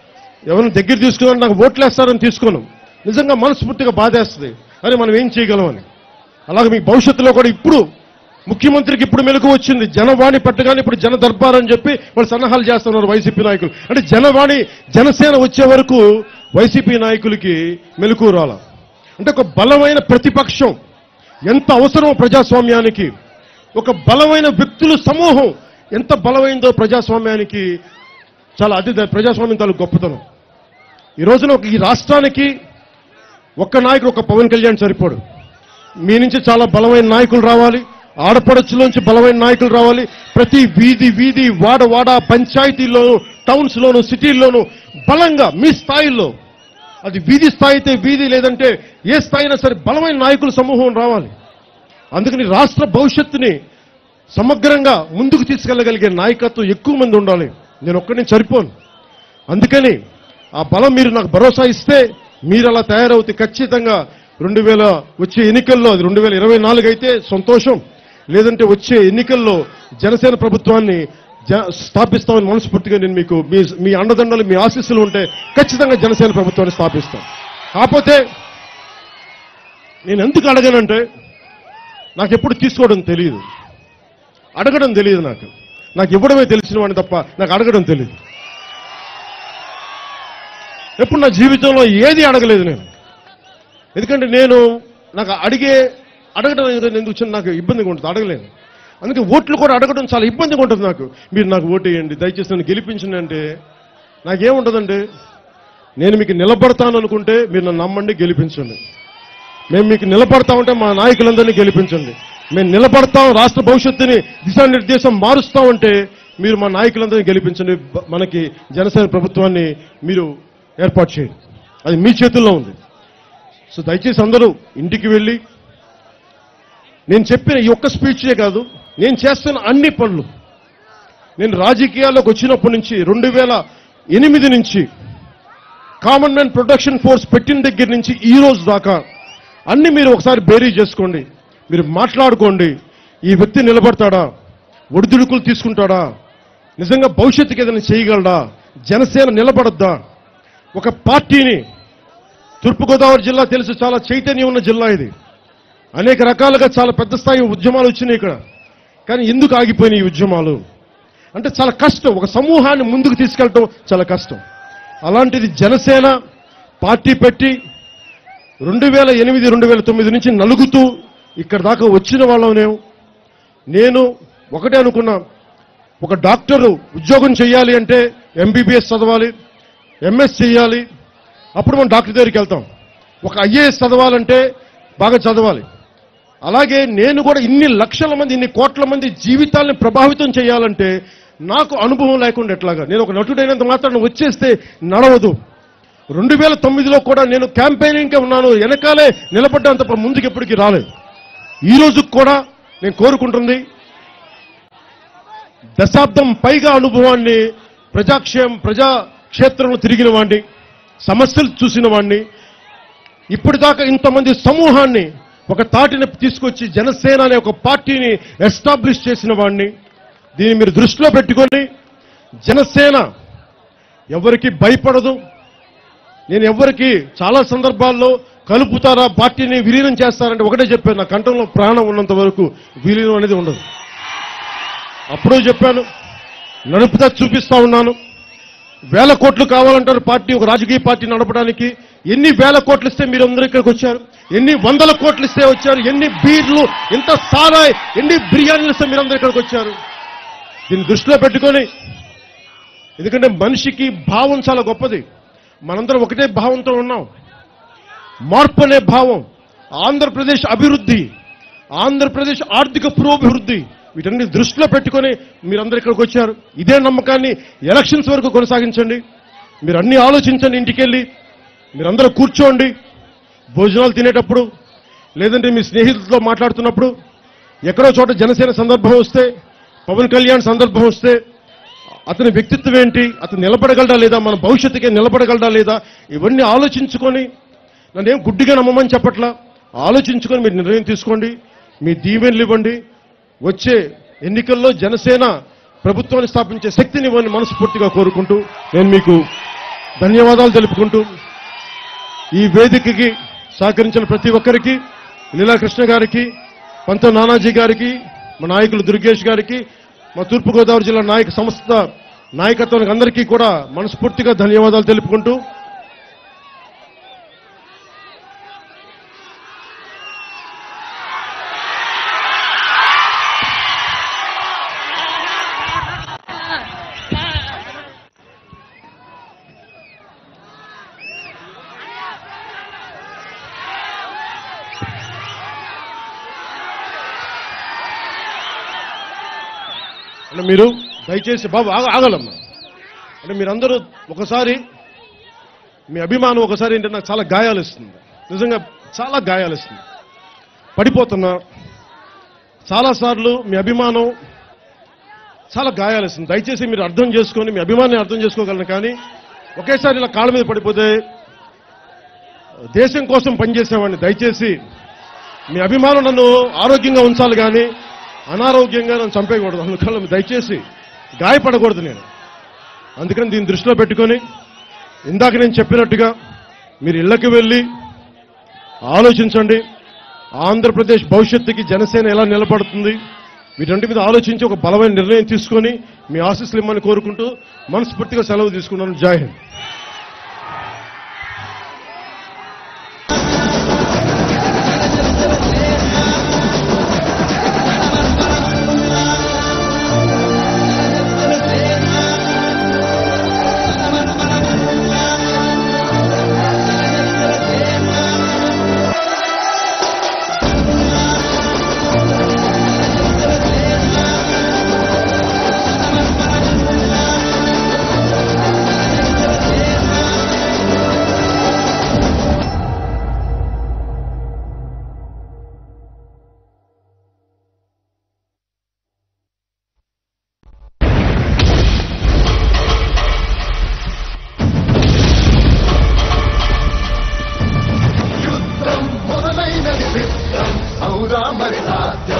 ఎవరిని దగ్గర తీసుకున్నాను నాకు ఓట్లు వేస్తారని తీసుకోను నిజంగా మనస్ఫూర్తిగా బాధేస్తుంది అని మనం ఏం చేయగలమని అలాగే మీ భవిష్యత్తులో కూడా ఇప్పుడు ముఖ్యమంత్రికి ఇప్పుడు మెలకు వచ్చింది జనవాణి పట్టగానే ఇప్పుడు జన దర్బార్ అని చెప్పి వాళ్ళు సన్నాహాలు చేస్తున్నారు వైసీపీ నాయకులు అంటే జనవాణి జనసేన వచ్చే వరకు వైసీపీ నాయకులకి మెలకు రాల అంటే ఒక బలమైన ప్రతిపక్షం ఎంత అవసరమో ప్రజాస్వామ్యానికి ఒక బలమైన వ్యక్తుల సమూహం ఎంత బలమైందో ప్రజాస్వామ్యానికి చాలా అది ప్రజాస్వామ్యం తాలూకు గొప్పతనం ఈ రోజున ఒక ఈ రాష్ట్రానికి ఒక్క నాయకుడు ఒక పవన్ కళ్యాణ్ సరిపోడు మీ నుంచి చాలా బలమైన నాయకులు రావాలి ఆడపడచ్చులోంచి బలమైన నాయకులు రావాలి ప్రతి వీధి వీధి వాడ వాడ పంచాయతీల్లోనూ టౌన్స్లోను సిటీల్లోనూ బలంగా మీ స్థాయిలో అది వీధి స్థాయి అయితే వీధి లేదంటే ఏ స్థాయి అయినా సరే బలమైన నాయకుల సమూహం రావాలి అందుకని రాష్ట్ర భవిష్యత్తుని సమగ్రంగా ముందుకు తీసుకెళ్లగలిగే నాయకత్వం ఎక్కువ మంది ఉండాలి నేను ఒక్కడిని సరిపోను అందుకని ఆ బలం మీరు నాకు భరోసా ఇస్తే మీరు అలా తయారవుతే ఖచ్చితంగా రెండు వేల వచ్చే ఎన్నికల్లో అది రెండు వేల ఇరవై నాలుగు అయితే సంతోషం లేదంటే వచ్చే ఎన్నికల్లో జనసేన ప్రభుత్వాన్ని జ- స్థాపిస్తామని మనస్ఫూర్తిగా నేను మీకు మీ మీ అండదండలు మీ ఆశీస్సులు ఉంటే ఖచ్చితంగా జనసేన ప్రభుత్వాన్ని స్థాపిస్తాం కాకపోతే నేను ఎందుకు అడగనంటే నాకు ఎప్పుడు తీసుకోవడం తెలియదు అడగడం తెలియదు నాకు నాకు ఇవ్వడమే తెలిసిన వాడిని తప్ప నాకు అడగడం తెలియదు ఎప్పుడు నా జీవితంలో ఏది అడగలేదు నేను ఎందుకంటే నేను నాకు అడిగే అడగడం ఏదో ఎందుకు వచ్చింది నాకు ఇబ్బందిగా ఉంటుంది అడగలేను అందుకే ఓట్లు కూడా అడగడం చాలా ఇబ్బందిగా ఉంటుంది నాకు మీరు నాకు ఓటు వేయండి దయచేసి నన్ను గెలిపించండి అంటే నాకేముంటుందండి నేను మీకు నిలబడతాను అనుకుంటే మీరు నన్ను నమ్మండి గెలిపించండి మేము మీకు నిలబడతామంటే మా నాయకులందరినీ గెలిపించండి మేము నిలబడతాం రాష్ట్ర భవిష్యత్తుని దిశానిర్దేశం మారుస్తామంటే మీరు మా నాయకులందరినీ గెలిపించండి బ- మనకి జనసేన ప్రభుత్వాన్ని మీరు ఏర్పాటు చేయండి అది మీ చేతుల్లో ఉంది సో దయచేసి అందరూ ఇంటికి వెళ్ళి నేను చెప్పిన ఈ ఒక్క స్పీచే కాదు నేను చేస్తున్న అన్ని పనులు నేను రాజకీయాల్లోకి వచ్చినప్పటి నుంచి రెండు వేల ఎనిమిది నుంచి కామన్ మ్యాన్ ప్రొటెక్షన్ ఫోర్స్ పెట్టిన దగ్గర నుంచి ఈ రోజు దాకా అన్ని మీరు ఒకసారి బేరీ చేసుకోండి మీరు మాట్లాడుకోండి ఈ వ్యక్తి నిలబడతాడా ఒడిదుడుకులు తీసుకుంటాడా నిజంగా భవిష్యత్తుకి ఏదైనా చేయగలడా జనసేన నిలబడద్దా ఒక పార్టీని తూర్పుగోదావరి జిల్లా తెలుసు చాలా చైతన్యం ఉన్న జిల్లా ఇది అనేక రకాలుగా చాలా పెద్ద స్థాయి ఉద్యమాలు వచ్చినాయి ఇక్కడ కానీ ఎందుకు ఆగిపోయినాయి ఈ ఉద్యమాలు అంటే చాలా కష్టం ఒక సమూహాన్ని ముందుకు తీసుకెళ్ళటం చాలా కష్టం అలాంటిది జనసేన పార్టీ పెట్టి రెండు వేల ఎనిమిది రెండు వేల తొమ్మిది నుంచి నలుగుతూ ఇక్కడ దాకా వచ్చిన వాళ్ళనే నేను ఒకటే అనుకున్నా ఒక డాక్టరు ఉద్యోగం చేయాలి అంటే ఎంబీబీఎస్ చదవాలి ఎంఎస్ చేయాలి అప్పుడు మనం డాక్టర్ దగ్గరికి వెళ్తాం ఒక ఐఏఎస్ చదవాలంటే బాగా చదవాలి అలాగే నేను కూడా ఇన్ని లక్షల మంది ఇన్ని కోట్ల మంది జీవితాలను ప్రభావితం చేయాలంటే నాకు అనుభవం లేకుండా ఎట్లాగా నేను ఒక నటుడైనంత మాత్రం వచ్చేస్తే నడవదు రెండు వేల తొమ్మిదిలో కూడా నేను క్యాంపెయినింగ్కే ఉన్నాను వెనకాలే నిలబడ్డంత తప్ప ముందుకు ఎప్పటికీ రాలేదు ఈ రోజుకి కూడా నేను కోరుకుంటుంది దశాబ్దం పైగా అనుభవాన్ని ప్రజాక్షేం ప్రజా క్షేత్రంలో తిరిగిన వాడిని సమస్యలు చూసిన వాడిని ఇప్పటిదాకా ఇంతమంది సమూహాన్ని ఒక తాటిని తీసుకొచ్చి జనసేన అనే ఒక పార్టీని ఎస్టాబ్లిష్ చేసిన వాడిని దీన్ని మీరు దృష్టిలో పెట్టుకొని జనసేన ఎవరికి భయపడదు నేను ఎవరికి చాలా సందర్భాల్లో కలుపుతారా పార్టీని విలీనం చేస్తారంటే ఒకటే చెప్పాను నా కంఠంలో ప్రాణం ఉన్నంత వరకు విలీనం అనేది ఉండదు అప్పుడు చెప్పాను నడుపుతా చూపిస్తా ఉన్నాను వేల కోట్లు కావాలంటారు పార్టీ ఒక రాజకీయ పార్టీ నడపడానికి ఎన్ని వేల కోట్లు ఇస్తే మీరు అందరూ ఇక్కడికి వచ్చారు ఎన్ని వందల కోట్లు ఇస్తే వచ్చారు ఎన్ని బీర్లు ఎంత సారాయ్ ఎన్ని బిర్యానీలు ఇస్తే మీరు అందరూ ఇక్కడికి వచ్చారు దీన్ని దృష్టిలో పెట్టుకొని ఎందుకంటే మనిషికి భావం చాలా గొప్పది మనందరం ఒకటే భావంతో ఉన్నాం మార్పు అనే భావం ఆంధ్రప్రదేశ్ అభివృద్ధి ఆంధ్రప్రదేశ్ ఆర్థిక పురోభివృద్ధి వీటన్ని దృష్టిలో పెట్టుకొని మీరందరూ ఇక్కడికి వచ్చారు ఇదే నమ్మకాన్ని ఎలక్షన్స్ వరకు కొనసాగించండి మీరు అన్ని ఆలోచించండి ఇంటికెళ్ళి మీరందరూ కూర్చోండి భోజనాలు తినేటప్పుడు లేదంటే మీ స్నేహితులతో మాట్లాడుతున్నప్పుడు ఎక్కడో చోట జనసేన సందర్భం వస్తే పవన్ కళ్యాణ్ సందర్భం వస్తే అతని వ్యక్తిత్వం ఏంటి అతను నిలబడగలడా లేదా మన భవిష్యత్తుకే నిలబడగలడా లేదా ఇవన్నీ ఆలోచించుకొని నన్నేం గుడ్డిగా నమ్మమని చెప్పట్లా ఆలోచించుకొని మీరు నిర్ణయం తీసుకోండి మీ దీవెనలు ఇవ్వండి వచ్చే ఎన్నికల్లో జనసేన ప్రభుత్వాన్ని స్థాపించే శక్తిని ఇవ్వని మనస్ఫూర్తిగా కోరుకుంటూ నేను మీకు ధన్యవాదాలు తెలుపుకుంటూ ఈ వేదికకి సహకరించిన ప్రతి ఒక్కరికి లీలాకృష్ణ గారికి పంత నానాజీ గారికి మా నాయకులు దుర్గేష్ గారికి మా తూర్పుగోదావరి జిల్లా నాయక సంస్థ నాయకత్వానికి అందరికీ కూడా మనస్ఫూర్తిగా ధన్యవాదాలు తెలుపుకుంటూ అంటే మీరు దయచేసి బాబు ఆగ ఆగలమ్మా అంటే మీరందరూ ఒకసారి మీ అభిమానం ఒకసారి ఏంటంటే నాకు చాలా గాయాలు ఇస్తుంది నిజంగా చాలా గాయాలు ఇస్తుంది పడిపోతున్నా చాలాసార్లు మీ అభిమానం చాలా గాయాలు ఇస్తుంది దయచేసి మీరు అర్థం చేసుకొని మీ అభిమానాన్ని అర్థం చేసుకోగలను కానీ ఒకేసారి ఇలా కాళ్ళ మీద పడిపోతే దేశం కోసం పనిచేసేవాడిని దయచేసి మీ అభిమానం నన్ను ఆరోగ్యంగా ఉంచాలి కానీ అనారోగ్యంగా నన్ను చంపేయకూడదు అందుకని దయచేసి గాయపడకూడదు నేను అందుకని దీన్ని దృష్టిలో పెట్టుకొని ఇందాక నేను చెప్పినట్టుగా మీరు ఇళ్ళకి వెళ్ళి ఆలోచించండి ఆంధ్రప్రదేశ్ భవిష్యత్తుకి జనసేన ఎలా నిలబడుతుంది వీటన్నిటి మీద ఆలోచించి ఒక బలమైన నిర్ణయం తీసుకొని మీ ఆశీస్సులు ఇమ్మని కోరుకుంటూ మనస్ఫూర్తిగా సెలవు తీసుకున్నాను జై హింద్ మొదలైనది సిద్ధం అవునా మరి సాధ్యం